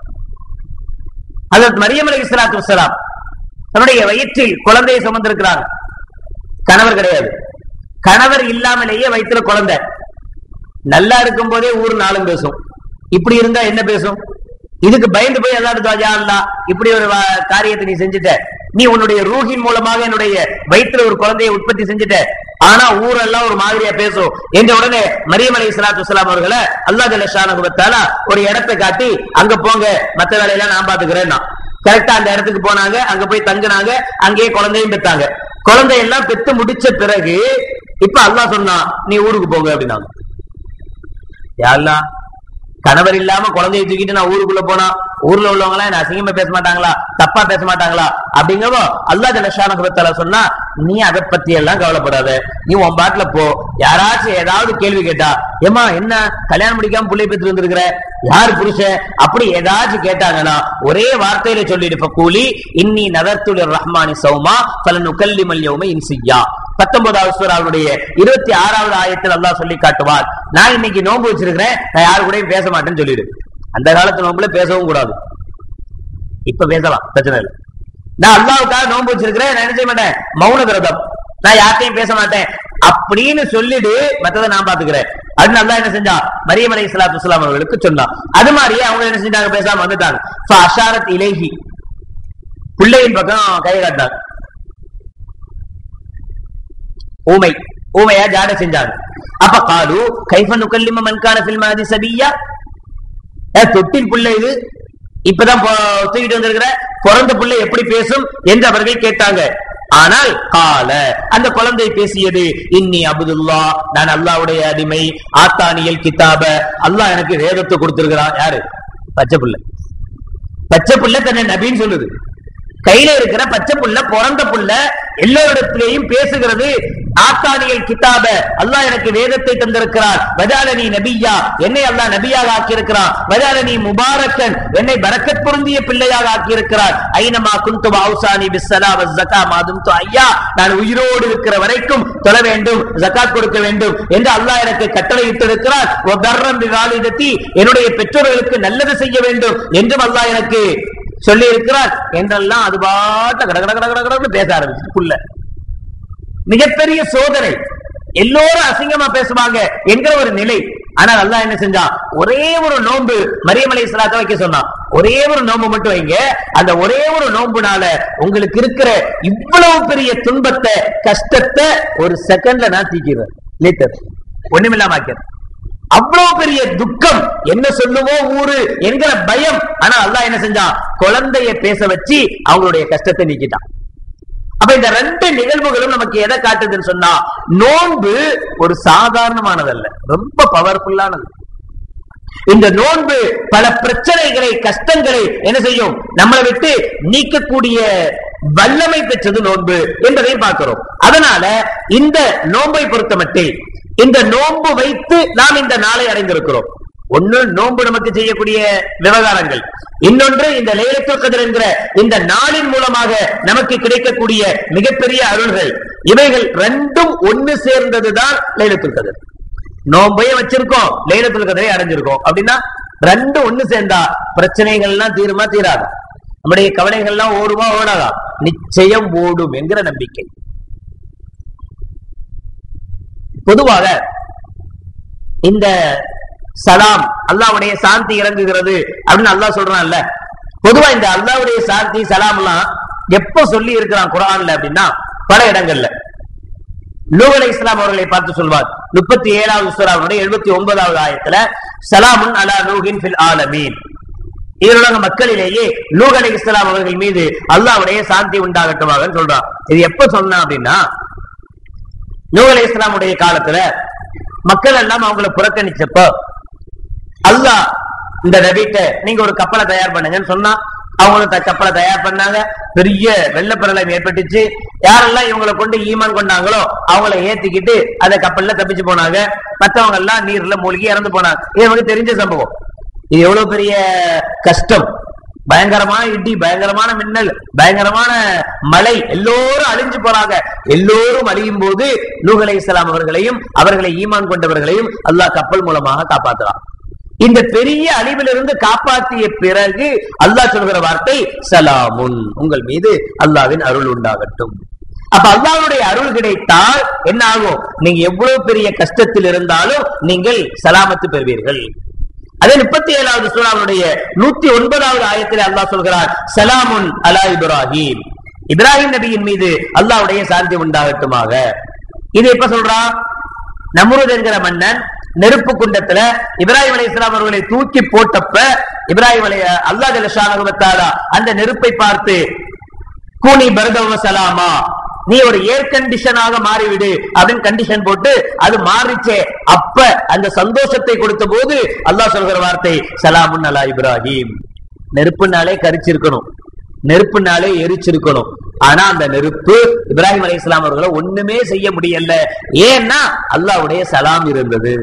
அதற்கு மரியம் அலி இஸ்லாத்து வசலாம் தன்னுடைய வயிற்றில் குழந்தையை சுமந்திருக்கிறாங்க கணவர் கிடையாது கணவர் இல்லாமலேயே வயிற்றுல குழந்தை நல்லா இருக்கும் போதே ஊர் நாளும் பேசும் இப்படி இருந்தா என்ன பேசும் இதுக்கு பயந்து போய் எல்லாரும் யா அல்லாஹ் இப்படி ஒரு வா- காரியத்தை நீ செஞ்சுட்ட நீ உன்னுடைய ரூஹின் மூலமாக என்னுடைய வயிற்றுல ஒரு குழந்தையை உற்பத்தி செஞ்சுட்ட ஆனா ஊரெல்லாம் ஒரு மாதிரியா பேசும் என்ற உடனே மரியம் அலி இஸ்லாத்து வஸ்ஸலாம் அவர்களை அல்லாஹ் ஜல்லஷானுபத்தால ஒரு இடத்தை காட்டி அங்க போங்க மத்த வேலையெல்லாம் நான் பாத்துக்கிறேன்னா கரெக்டா அந்த இடத்துக்கு போனாங்க அங்க போய் தங்குனாங்க அங்கேயே குழந்தையும் பெத்தாங்க குழந்தையெல்லாம் பெத்து முடிச்ச பிறகு இப்ப அல்லாஹ் சொன்னான் நீ ஊருக்கு போங்க அப்படின்னாங்க யா அல்லாஹ் கணவர் இல்லாம குழந்தையை தூக்கிட்டு நான் ஊருக்குள்ள போனா ஊர்ல உள்ளவங்க எல்லாம் என்ன அசிங்கமா பேச மாட்டாங்களா தப்பா பேச மாட்டாங்களா அப்படிங்கவோ அல்லா ஜலஷானகுபத்தால சொன்னா நீ அதை பத்தி எல்லாம் கவலைப்படாத நீ உன் பாட்டுல போ யாராச்சும் ஏதாவது கேள்வி கேட்டா ஏமா என்ன கல்யாணம் முடிக்காம புள்ளை பெற்று வந்திருக்கிற யார் புருஷன் அப்படி ஏதாச்சும் கேட்டாங்கன்னா ஒரே வார்த்தையில சொல்லிடு கூலி இன்னி நதர்த்துல் ரஹ்மானி சௌமா பல நுக்கல்லி மல்யவுமே இன்சியா பத்தொன்பதாவது சூறாவுடைய இருபத்தி ஆறாவது ஆயத்தில் அல்லாஹ் சொல்லி காட்டுவார் நான் இன்னைக்கு நோன்பு வச்சிருக்கிறேன் நான் யாரு கூடயும் பேச மாட்டேன்னு சொல்லிடு அந்த காலத்து நோன்புல பேசவும் கூடாது இப்ப பேசலாம் பிரச்சனை இல்லை நான் அல்லாவுக்காக நோன்பு வச்சிருக்கிறேன் நான் என்ன செய்ய மாட்டேன் மௌன விரதம் நான் யார்ட்டையும் பேச மாட்டேன் அப்படின்னு சொல்லிடு மத்ததை நான் பாத்துக்கிறேன் அது நல்லா என்ன செஞ்சா மரியம் அலை இஸ்லாத்து வஸ்ஸலாம் அவர்களுக்கு சொன்னான் அது மாதிரியே அவங்க என்ன செஞ்சாங்க பேசாம வந்துட்டாங்க ஃப அஷாரத் இலேஹி பிள்ளையின் பக்கம் கை காட்டினாங்க ஊமை ஊமையா ஜாட செஞ்சாங்க அப்ப காலு கைஃப நுக்கல்லிம மன்கான ஃபில் மாதி சபியா ஏ, தொட்டில் புள்ளை இது இப்பதான் பொ- தூக்கிட்டு வந்திருக்கிற பிறந்த புள்ளை எப்படி பேசும் என்று அவர்கள் கேட்டாங்க ஆனால் கால அந்த குழந்தை பேசியது இன்னி அபுதுல்லா நான் அல்லாவுடைய அடிமை ஆத்தானியல் கிதாப அல்லாஹ் எனக்கு வேதத்தை கொடுத்திருக்கிறான் யாரு பச்சை புள்ள பச்சை புள்ள தன்னை நபின்னு சொல்லுது கையில இருக்கிற பச்சை புள்ள பிறந்த புள்ள எல்லோரிடத்திலேயும் பேசுகிறது ஆத்தானியல் கிதாப அல்லாஹ் எனக்கு வேதத்தை தந்திருக்கிறார் வஜாலனி நபியா என்னை அல்லாஹ் நபியாக ஆக்கியிருக்கிறான் வஜாலனி முபாரக்கன் என்னை பரக்கத் பொருந்திய பிள்ளையாக ஆக்கியிருக்கிறார் ஐனமா குந்து அவுசானி பிஸ்ஸலா வஸ்ஸகா மாதும் ஐயா நான் உயிரோடு இருக்கிற வரைக்கும் தொழ வேண்டும் ஜகாத் கொடுக்க வேண்டும் என்று அல்லாஹ் எனக்கு கட்டளையிட்டு இருக்கிறார் என்னுடைய பெற்றோர்களுக்கு நல்லது செய்ய வேண்டும் என்றும் அல்லாஹ் எனக்கு சொல்லி இருக்கிறார் என்றெல்லாம் அது பாட்ட கட கட கட கட கடன்னு பேச ஆரம்பிச்சு புள்ள மிகப்பெரிய சோதனை எல்லோரும் அசிங்கமா பேசுவாங்க என்கிற ஒரு நிலை ஆனால் அல்லாஹ் என்ன செஞ்சான் ஒரே ஒரு நோன்பு மரியமலை சலாத்த வைக்க சொன்னான் ஒரே ஒரு நோன்பு மட்டும் வைங்க அந்த ஒரே ஒரு நோன்புனால உங்களுக்கு இருக்கிற இவ்வளவு பெரிய துன்பத்தை கஷ்டத்தை ஒரு செகண்ட்ல நான் தீக்கிறேன் லேட்டர் ஒண்ணுமில்லாம ஆக்கிறேன் அவ்வளவு பெரிய துக்கம் என்ன சொல்லுவோ ஊரு என்கிற பயம் ஆனா அல்லாஹ் என்ன செஞ்சான் குழந்தைய பேச வச்சு அவங்களுடைய கஷ்டத்தை நீக்கிட்டான் அப்ப இந்த ரெண்டு நிகழ்வுகளும் நமக்கு எதை காட்டுதுன்னு சொன்னா நோன்பு ஒரு சாதாரணமானதல்ல ரொம்ப பவர்ஃபுல்லானது இந்த நோன்பு பல பிரச்சனைகளை கஷ்டங்களை என்ன செய்யும் நம்மளை விட்டு நீக்கக்கூடிய வல்லமை பெற்றது நோன்பு என்பதை பார்க்கிறோம் அதனால இந்த நோன்பை பொறுத்தமட்டே இந்த நோன்பு வைத்து நாம் இந்த நாளை அடைந்திருக்கிறோம் ஒண்ணு நோன்பு நமக்கு செய்யக்கூடிய விவகாரங்கள் இன்னொன்று இந்த லைலத்துல் கதிர் என்கிற இந்த நாளின் மூலமாக நமக்கு கிடைக்கக்கூடிய மிகப்பெரிய அருள்கள் இவைகள் ரெண்டும் ஒண்ணு சேர்ந்ததுதான் லைலத்துல் கதிர் நோன்பையும் வச்சிருக்கோம் லைலத்துல் கதிரை அடைஞ்சிருக்கோம் அப்படின்னா ரெண்டு ஒண்ணு சேர்ந்தா பிரச்சனைகள் எல்லாம் தீருமா தீராது நம்முடைய கவலைகள் எல்லாம் ஓடுமா ஓடாதா நிச்சயம் ஓடும் என்கிற நம்பிக்கை பொதுவாக இந்த சலாம் அல்லாவுடைய சாந்தி இறங்குகிறது அப்படின்னு அல்லாஹ் சொல்றான்ல பொதுவா இந்த அல்லாவுடைய சாந்தி சலாம் எல்லாம் எப்ப சொல்லி இருக்கிறான் குரான்ல அப்படின்னா பல இடங்கள்ல நூஹ் அலை இஸ்லாம் அவர்களை பார்த்து சொல்வார் முப்பத்தி ஏழாவது சூறாவுடைய எழுபத்தி ஒன்பதாவது ஆயத்துல சலாமுன் அலா நூஹின் ஃபில் ஆலமீன் இதனுடைய மக்களிலேயே நூஹ் அலை இஸ்லாம் அவர்கள் மீது அல்லாவுடைய சாந்தி உண்டாகட்டுமாக சொல்றான் இது எப்ப சொன்னா அப்படின்னா நூஹ் அலை இஸ்லாமுடைய காலத்துல மக்கள் எல்லாம் அவங்கள புறக்கணிச்சப்போ அல்லாஹ் இந்த நபிட்ட நீங்க ஒரு கப்பலை தயார் பண்ணுங்கன்னு சொன்னா அவங்களும் த- கப்பலை தயார் பண்ணாங்க பெரிய வெள்ளப்பிரளயம் ஏற்பட்டுச்சு யாரெல்லாம் இவங்களை கொண்டு ஈமான் கொண்டாங்களோ அவங்கள ஏத்திக்கிட்டு அந்த கப்பல்ல தப்பிச்சு போனாங்க மத்தவங்க எல்லாம் நீர்ல மூழ்கி இறந்து போனாங்க இது நமக்கு தெரிஞ்ச சம்பவம் இது எவ்வளவு பெரிய கஷ்டம் பயங்கரமான இடி பயங்கரமான மின்னல் பயங்கரமான மழை எல்லோரும் அழிஞ்சு போறாங்க எல்லோரும் அழியும் போது நூஹ் அலைஹிஸ்ஸலாம் அவர்களையும் அவர்களை ஈமான் கொண்டவர்களையும் அல்லாஹ் கப்பல் மூலமாக காப்பாத்துறான் இந்த பெரிய அழிவிலிருந்து காப்பாற்றிய பிறகு அல்லாஹ் சொல்கிற வார்த்தை சலாமுன் உங்கள் மீது அல்லாஹ்வின் அருள் உண்டாகட்டும் அப்ப அல்லாஹ்வுடைய அருள் கிடைத்தால் என்ன ஆகும் நீங்க எவ்வளவு பெரிய கஷ்டத்தில் இருந்தாலும் நீங்கள் சலாமத்து பெறுவீர்கள் அதே முப்பத்தி ஏழாவது சூறாவுடைய நூத்தி ஒன்பதாவது ஆயத்தில் அல்லாஹ் சொல்கிறார் சலாமுன் அலா இப்ராஹிம் இப்ராஹிம் நபியின் மீது அல்லாஹ்வுடைய சாந்தி உண்டாகட்டுமாக இது எப்ப சொல்றான் நம்ருத் என்கிற மன்னன் நெருப்பு குண்டத்துல இப்ராஹிம் அலை இஸ்லாம் அவர்களை தூக்கி போட்டப்ப இப்ராஹிம் அலை அல்லா ஜலஷானகுவத்தாலா அந்த நெருப்பை பார்த்து கூனி பரதவ சலாமா நீ ஒரு ஏர் கண்டிஷனாக மாறிவிடு அப்படின்னு கண்டிஷன் போட்டு அது மாறிச்சே அப்ப அந்த சந்தோஷத்தை கொடுத்த போது அல்லாஹ் சொல்கிற வார்த்தை சலாமுன் அலா இப்ராஹிம் நெருப்புனாலே கரிச்சிருக்கணும் நெருப்புனாலே எரிச்சிருக்கணும் ஆனா அந்த நெருப்பு இப்ராஹிம் அலை இஸ்லாம் அவர்களை ஒண்ணுமே செய்ய முடியல ஏன்னா அல்லாஹ்வுடைய சலாம் இருந்தது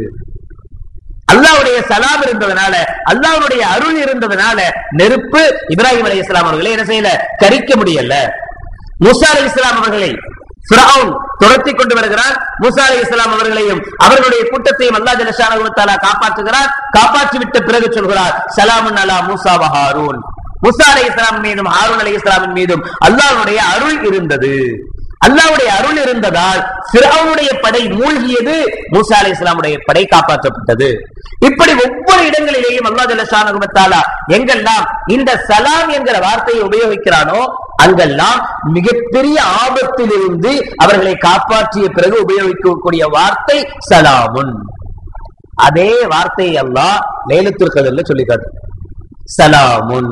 அல்லாஹ்வுடைய சலாம் இருந்ததுனால அல்லாஹ்வுடைய அருள் இருந்ததுனால நெருப்பு இப்ராஹிம் அலை இஸ்லாம் அவர்களை என்ன செய்யல கரிக்க முடியல மூசா அலை இஸ்லாம் அவர்களை ஃபிரௌன் துரத்தி கொண்டு வருகிறார் மூசா அலை இஸ்லாம் அவர்களையும் அவர்களுடைய கூட்டத்தையும் அல்லாஹ் ஜலஷானஹு தஆலா காப்பாற்றுகிறார் காப்பாற்றி விட்ட பிறகு சொல்கிறார் சலாமுன் அலா மூசா வ ஹாரூன் மூசா அலை இஸ்லாம் மீதும் ஹாரூன் அலை இஸ்லாமின் மீதும் அல்லாஹ்வுடைய அருள் இருந்தது அல்லாஹ்வுடைய அருள் இருந்ததால் ஃபிரௌனுடைய படை மூழ்கியது மூசா அலை இஸ்லாமுடைய படை காப்பாற்றப்பட்டது இப்படி ஒவ்வொரு இடங்களிலேயும் அல்லாஹ் ஜல்லஷானஹு தஆலா எங்கெல்லாம் இந்த சலாம் என்கிற வார்த்தையை உபயோகிக்கிறானோ அங்கெல்லாம் மிகப்பெரிய ஆபத்திலிருந்து அவர்களை காப்பாற்றிய பிறகு உபயோகிக்கக்கூடிய வார்த்தை சலாமுன் அதே வார்த்தையை அல்லாஹ் லைலத்துல் கதர்ல சொல்லி காட்டு சலாமுன்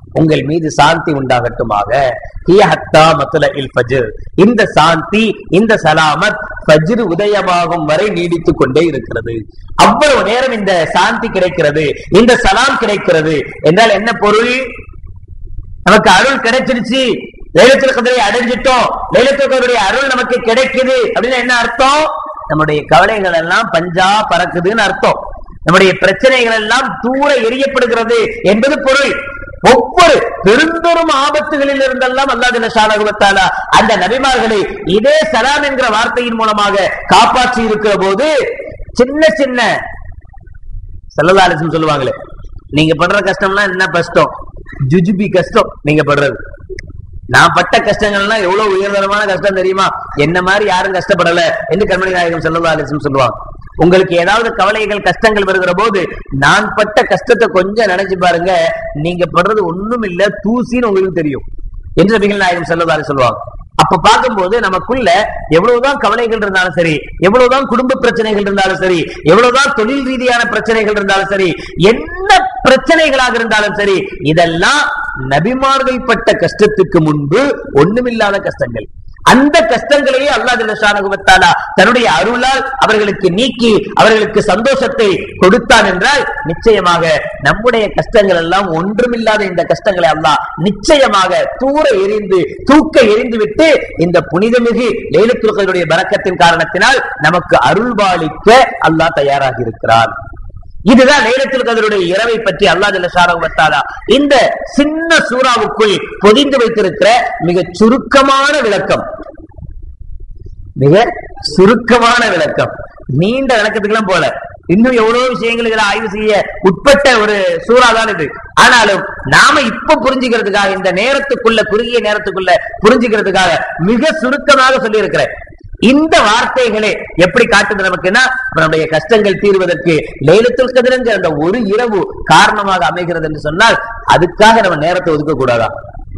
உங்கள் மீது சாந்தி உண்டாகட்டுமாக ஹிய ஹத்தா மத்லஇல் ஃபஜ்ர் இந்த சாந்தி இந்த சலாமத் ஃபஜ்ர் உதயமாகும் வரை நீடித்துக் கொண்டே இருக்கிறது அவ்வளவு நேரம் இந்த சாந்தி கிடைக்கிறது இந்த சலாம் கிடைக்கிறது என்றால் என்ன பொருள் நமக்கு அருள் கிடைச்சிருச்சு லைலத்துல் கதரை அடைஞ்சிட்டோம் லைலத்துல் கதருடைய அருள் நமக்கு கிடைக்குது அப்படின்னு என்ன அர்த்தம் நம்முடைய கவலைகள் எல்லாம் பஞ்சா பறக்குதுன்னு அர்த்தம் நம்முடைய பிரச்சனைகள் எல்லாம் தூர எரியப்படுகிறது என்பது பொருள் ஒவ்வொரு பெருந்தொரும் ஆபத்துகளில் இருந்தெல்லாம் அல்லாஹ் ஷானகுவத்தாலா அந்த நபிமார்களை இதே சலாம் என்கிற வார்த்தையின் மூலமாக காப்பாற்றி இருக்கிற போது சின்ன சின்ன செல்லதாலிசம் சொல்லுவாங்களே நீங்க படுற கஷ்டம்னா என்ன கஷ்டம் ஜுஜுபி கஷ்டம் நீங்க படுறது நான் பட்ட கஷ்டங்கள்லாம் எவ்வளவு உயர்தரமான கஷ்டம் தெரியுமா என்ன மாதிரி யாரும் கஷ்டப்படல என்று கண்மணி நாயகம் செல்லதாலிசம் சொல்லுவாங்க உங்களுக்கு ஏதாவது கவலைகள் கஷ்டங்கள் வருகிற போது நான் பட்ட கஷ்டத்தை கொஞ்சம் நினைச்சு பாருங்க நீங்க படுறது ஒண்ணும் இல்ல தூசின்னு உங்களுக்கு தெரியும் என்று நபிகள் நாயகம் செல்லதாரி சொல்லுவாங்க அப்ப பார்க்கும்போது நமக்குள்ள எவ்வளவுதான் கவலைகள் இருந்தாலும் சரி எவ்வளவுதான் குடும்ப பிரச்சனைகள் இருந்தாலும் சரி எவ்வளவுதான் தொழில் ரீதியான பிரச்சனைகள் இருந்தாலும் சரி என்ன பிரச்சனைகளாக இருந்தாலும் சரி இதெல்லாம் நபிமார்கள் பட்ட கஷ்டத்துக்கு முன்பு ஒண்ணுமில்லாத கஷ்டங்கள் அந்த கஷ்டங்களையே அல்லாஹாலா தன்னுடைய அருளால் அவர்களுக்கு நீக்கி அவர்களுக்கு சந்தோஷத்தை கொடுத்தான் என்றால் நிச்சயமாக நம்முடைய கஷ்டங்கள் எல்லாம் ஒன்றுமில்லாத இந்த கஷ்டங்களை அல்லாஹ் நிச்சயமாக தூர எரிந்து தூக்க எரிந்து விட்டு இந்த புனிதமிகு லேலுத்துறையுடைய பறக்கத்தின் காரணத்தினால் நமக்கு அருள்வாளிக்க அல்லாஹ் தயாராகி இருக்கிறார் இதுதான் லைலத்துல் கதருடைய இரவை பற்றி அல்லாஹ் ஜல்லஷாரா இந்த சின்ன சூறாவுக்குள் பொதிந்து வைத்திருக்கிற மிக சுருக்கமான விளக்கம் மிக சுருக்கமான விளக்கம் நீண்ட விளக்கத்துக்கெல்லாம் போல இன்னும் எவ்வளவு விஷயங்கள் இதுல ஆய்வு செய்ய உட்பட்ட ஒரு சூறா தான் இது ஆனாலும் நாம இப்ப புரிஞ்சுக்கிறதுக்காக இந்த நேரத்துக்குள்ள குறுகிய நேரத்துக்குள்ள புரிஞ்சுக்கிறதுக்காக மிக சுருக்கமாக சொல்லி இருக்கிறேன் இந்த வார்த்தைகளே எப்படி காட்டுது நமக்குன்னா நம்முடைய கஷ்டங்கள் தீர்வதற்கு லைலத்துல் கதிரங்கிற அந்த ஒரு இரவு காரணமாக அமைகிறது என்று சொன்னால் அதுக்காக நம்ம நேரத்தை ஒதுக்க கூடாதா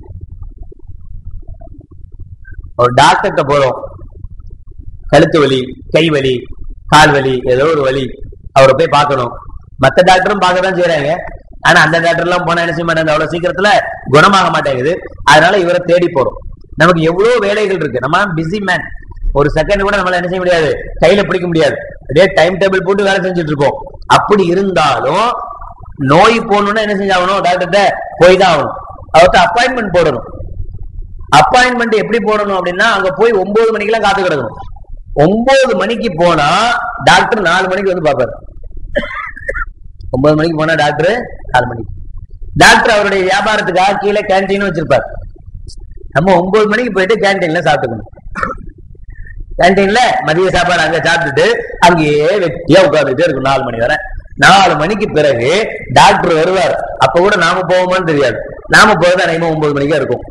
ஒரு டாக்டர்கிட்ட போறோம் கழுத்து வலி கை வலி கால் வலி ஏதோ ஒரு வலி அவரை போய் பார்க்கணும் மத்த டாக்டரும் பார்க்க தான் செய்யறாங்க ஆனா அந்த டாக்டர் எல்லாம் போனா என்ன செய்ய மாட்டாங்க அவ்வளவு சீக்கிரத்துல குணமாக மாட்டேங்குது அதனால இவரை தேடி போறோம் நமக்கு எவ்வளவு வேலைகள் இருக்கு நம்ம பிஸி மேன் ஒரு செகண்ட் கூட நம்மளால என்ன செய்ய முடியாது கையில பிடிக்க முடியாது அதே டைம் டேபிள் போட்டு வேலை செஞ்சுட்டு இருக்கோம் அப்படி இருந்தாலும் நோய் போகணும்னா என்ன செஞ்சாகணும் டாக்டர்கிட்ட போய் தான் ஆகணும் அவர்கிட்ட அப்பாயின்மெண்ட் போடணும் அப்பாயின்மெண்ட் எப்படி போடணும் அப்படின்னா அங்க போய் ஒன்பது மணிக்கெல்லாம் காத்து கிடக்கணும் ஒன்பது மணிக்கு போனா டாக்டர் நாலு மணிக்கு வந்து பாப்பாரு ஒன்பது மணிக்கு போனா டாக்டர் நாலு மணிக்கு டாக்டர் அவருடைய வியாபாரத்துக்காக கீழே கேன்டீன் வச்சிருப்பார் நம்ம ஒன்பது மணிக்கு போயிட்டு கேன்டீன்ல சாப்பிட்டுக்கணும் கேன்டீன்ல மதிய சாப்பாடு அங்க சாப்பிட்டுட்டு அங்கேயே வெட்டியா உட்கார்ந்துட்டே இருக்கும் நாலு மணி வரை நாலு மணிக்கு பிறகு டாக்டர் வருவார் அப்ப கூட நாம போவோமான்னு தெரியாது நாம போறது அனைமா ஒன்பது மணிக்கா இருக்கும்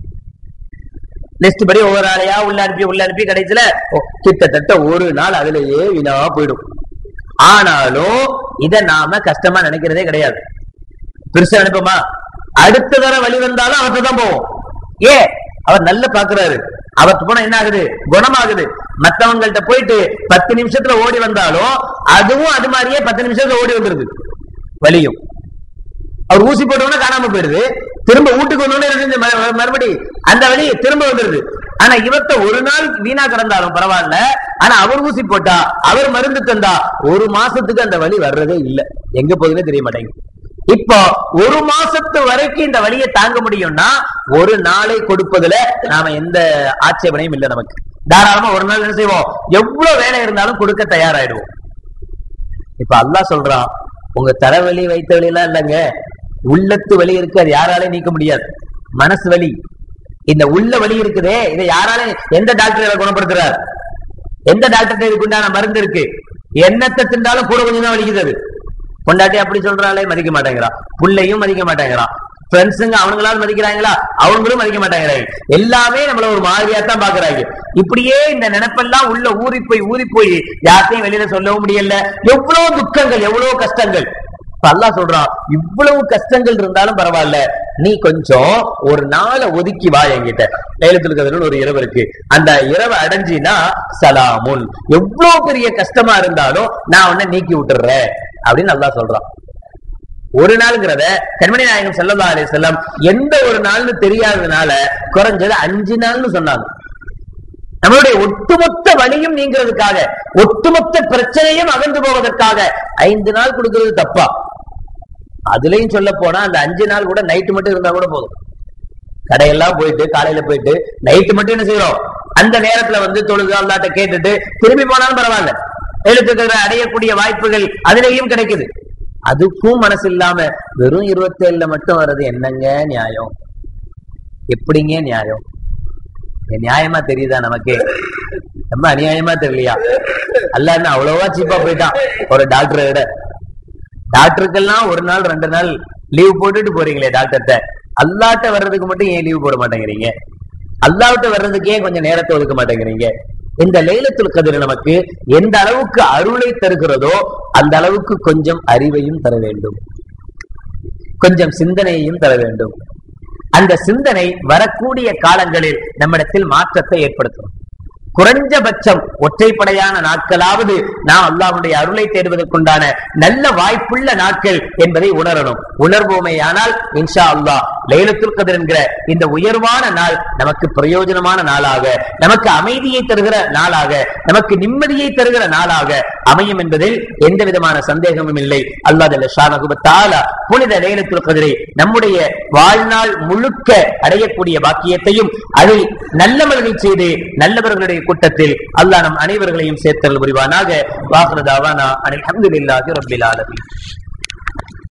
லிஸ்ட் படி ஒவ்வொரு ஆளையா உள்ள அனுப்பி உள்ள அனுப்பி கடைசியில ஓ, கிட்டத்தட்ட ஒரு நாள் அதுலயே வீணா போயிடும் ஆனாலும் இத நாம கஷ்டமா நினைக்கிறதே கிடையாது பெருசா நினைப்போமா அடுத்த தர வழி வந்தாலும் அவர்கிட்ட தான் போவோம் ஏ அவர் நல்ல பாக்குறாரு அவர் போனா என்ன ஆகுது குணமாகுது மத்தவங்கள்ட்ட போயிட்டு பத்து நிமிஷத்துல ஓடி வந்தாலும் அதுவும் அது மாதிரியே பத்து நிமிஷத்துல ஓடி வந்துருது வலியும் அவர் ஊசி போட்டவொடனே காணாம போயிடுது திரும்ப வீட்டுக்கு வந்தோடனே மறுபடி அந்த வழி திரும்ப வந்துருது ஆனா இவர்த்த ஒரு நாள் வீணா கிடந்தாலும் பரவாயில்ல ஆனா அவர் ஊசி போட்டா அவர் மருந்து தந்தா ஒரு மாசத்துக்கு அந்த வலி வர்றதே இல்ல எங்க போகுதுன்னே தெரிய மாட்டேங்குது இப்போ ஒரு மாசத்து வரைக்கும் இந்த வலியை தாங்க முடியும்னா ஒரு நாளை கொடுப்பதுல நாம எந்த ஆட்சேபனையும் இல்லை நமக்கு தாராளமா ஒரு நாள் என்ன செய்வோம் எவ்வளவு வேலை இருந்தாலும் கொடுக்க தயாராயிடுவோம் இப்ப அல்லாஹ் சொல்றான் உங்க தலைவலி வைத்த வலி எல்லாம் இல்லைங்க உள்ளத்து வலி இருக்கு அது யாராலையும் நீக்க முடியாது மனசு வலி இந்த உள்ள வலி இருக்குதே இதை யாராலையும் எந்த டாக்டர் இதை குணப்படுத்துறார் எந்த டாக்டர் இதுக்கு உண்டான மருந்து இருக்கு என்னத்தை தின்றாலும் கூட கொஞ்சம் தான் வலிக்குது அது பொண்டாட்டி அப்படி சொல்றாளே மதிக்க மாட்டேங்கிறான் புள்ளையும் மதிக்க மாட்டேங்கிறான் ஃப்ரெண்ட்ஸுங்க அவனுங்களால மதிக்கிறாங்களா அவங்களும் மதிக்க மாட்டேங்கிறாங்க எல்லாமே நம்மள ஒரு மாதிரியா தான் பாக்குறாங்க இப்படியே இந்த நினைப்பெல்லாம் உள்ள ஊறி போய் ஊறி போய் யார்த்தையும் வெளியில சொல்லவும் முடியல எவ்வளவு துக்கங்கள் எவ்வளவு கஷ்டங்கள் இப்ப அல்லாஹ் சொல்றான் இவ்வளவு கஷ்டங்கள் இருந்தாலும் பரவாயில்ல நீ கொஞ்சம் ஒரு நாளை ஒதுக்கி வா என்கிட்ட லைலத்துல கதிரன் ஒரு இரவு இருக்கு அந்த இரவை அடைஞ்சினா சலாமுன் எவ்வளவு பெரிய கஷ்டமா இருந்தாலும் நான் உன்னை நீக்கி விட்டுறேன் அப்படின்னு அல்லாஹ் சொல்றான் ஒரு நாள்ங்கிறத கண்மணி நாயகம் செல்லல்லா அலி செல்லம் எந்த ஒரு நாள்னு தெரியாததுனால குறைஞ்சது அஞ்சு நாள்னு சொன்னாங்க நம்மளுடைய ஒட்டுமொத்த வழியும் நீங்கிறதுக்காக ஒட்டுமொத்த பிரச்சனையும் அகன்று போவதற்காக ஐந்து நாள் கொடுக்கிறது தப்பா அதுலயும் சொல்ல போனா அந்த அஞ்சு நாள் கூட நைட்டு மட்டும் இருந்தா கூட போதும் கடையெல்லாம் போயிட்டு காலையில போயிட்டு நைட்டு மட்டும் என்ன செய்யறோம் அந்த நேரத்துல வந்து தொழுது அல்லாட்ட கேட்டுட்டு திரும்பி போனாலும் பரவாயில்ல எழுத்துக்கிற அடையக்கூடிய வாய்ப்புகள் அதுலயும் கிடைக்குது அதுக்கும் மனசு இல்லாம வெறும் இருபத்தி ஏழுல மட்டும் வர்றது என்னங்க நியாயம் எப்படிங்க நியாயம் இது நியாயமா தெரியுதா நமக்கு ரொம்ப அநியாயமா தெரியலையா அல்ல என்ன அவ்வளவா சீப்பா போயிட்டான் ஒரு டாக்டரை விட டாக்டருக்கெல்லாம் ஒரு நாள் ரெண்டு நாள் லீவ் போட்டுட்டு போறீங்களே டாக்டர்கிட்ட அல்லாட்ட வர்றதுக்கு மட்டும் ஏன் லீவ் போட மாட்டேங்கிறீங்க அல்லாவிட்ட வர்றதுக்கே கொஞ்சம் நேரத்தை ஒதுக்க மாட்டேங்கிறீங்க இந்த லைலத்துல் கதிர் நமக்கு எந்த அளவுக்கு அருளை தருகிறதோ அந்த அளவுக்கு கொஞ்சம் அறிவையும் தர வேண்டும் கொஞ்சம் சிந்தனையையும் தர வேண்டும் அந்த சிந்தனை வரக்கூடிய காலங்களில் நம்மிடத்தில் மாற்றத்தை ஏற்படுத்தும் குறைஞ்சபட்சம் ஒற்றைப்படையான நாட்களாவது நாம் அல்லாஹ்வுடைய அருளை தேடுவதற்குண்டான நல்ல வாய்ப்புள்ள நாட்கள் என்பதை உணரணும் உணர்வோமேயானால் இன்ஷா அல்லாஹ் லைலத்துல் கதிர் என்கிற இந்த உயர்வான நாள் நமக்கு பிரயோஜனமான நாளாக நமக்கு அமைதியை தருகிற நாளாக நமக்கு நிம்மதியை தருகிற நாளாக அமையும் என்பதில் எந்த விதமான சந்தேகமும் இல்லை அல்லாஹ் புனித லைலத்துல் கதிரை நம்முடைய வாழ்நாள் முழுக்க அடையக்கூடிய பாக்கியத்தையும் அதில் நல்லவர்கள் செய்து நல்லவர்களுடைய கூட்டத்தில் அல்லாஹ் நம் அனைவர்களையும் சேர்த்தல் புரிவானாக வாஹ்ரதாவானா அனில் அஹமதுல்லாஹி ரப்பில் ஆலமீன்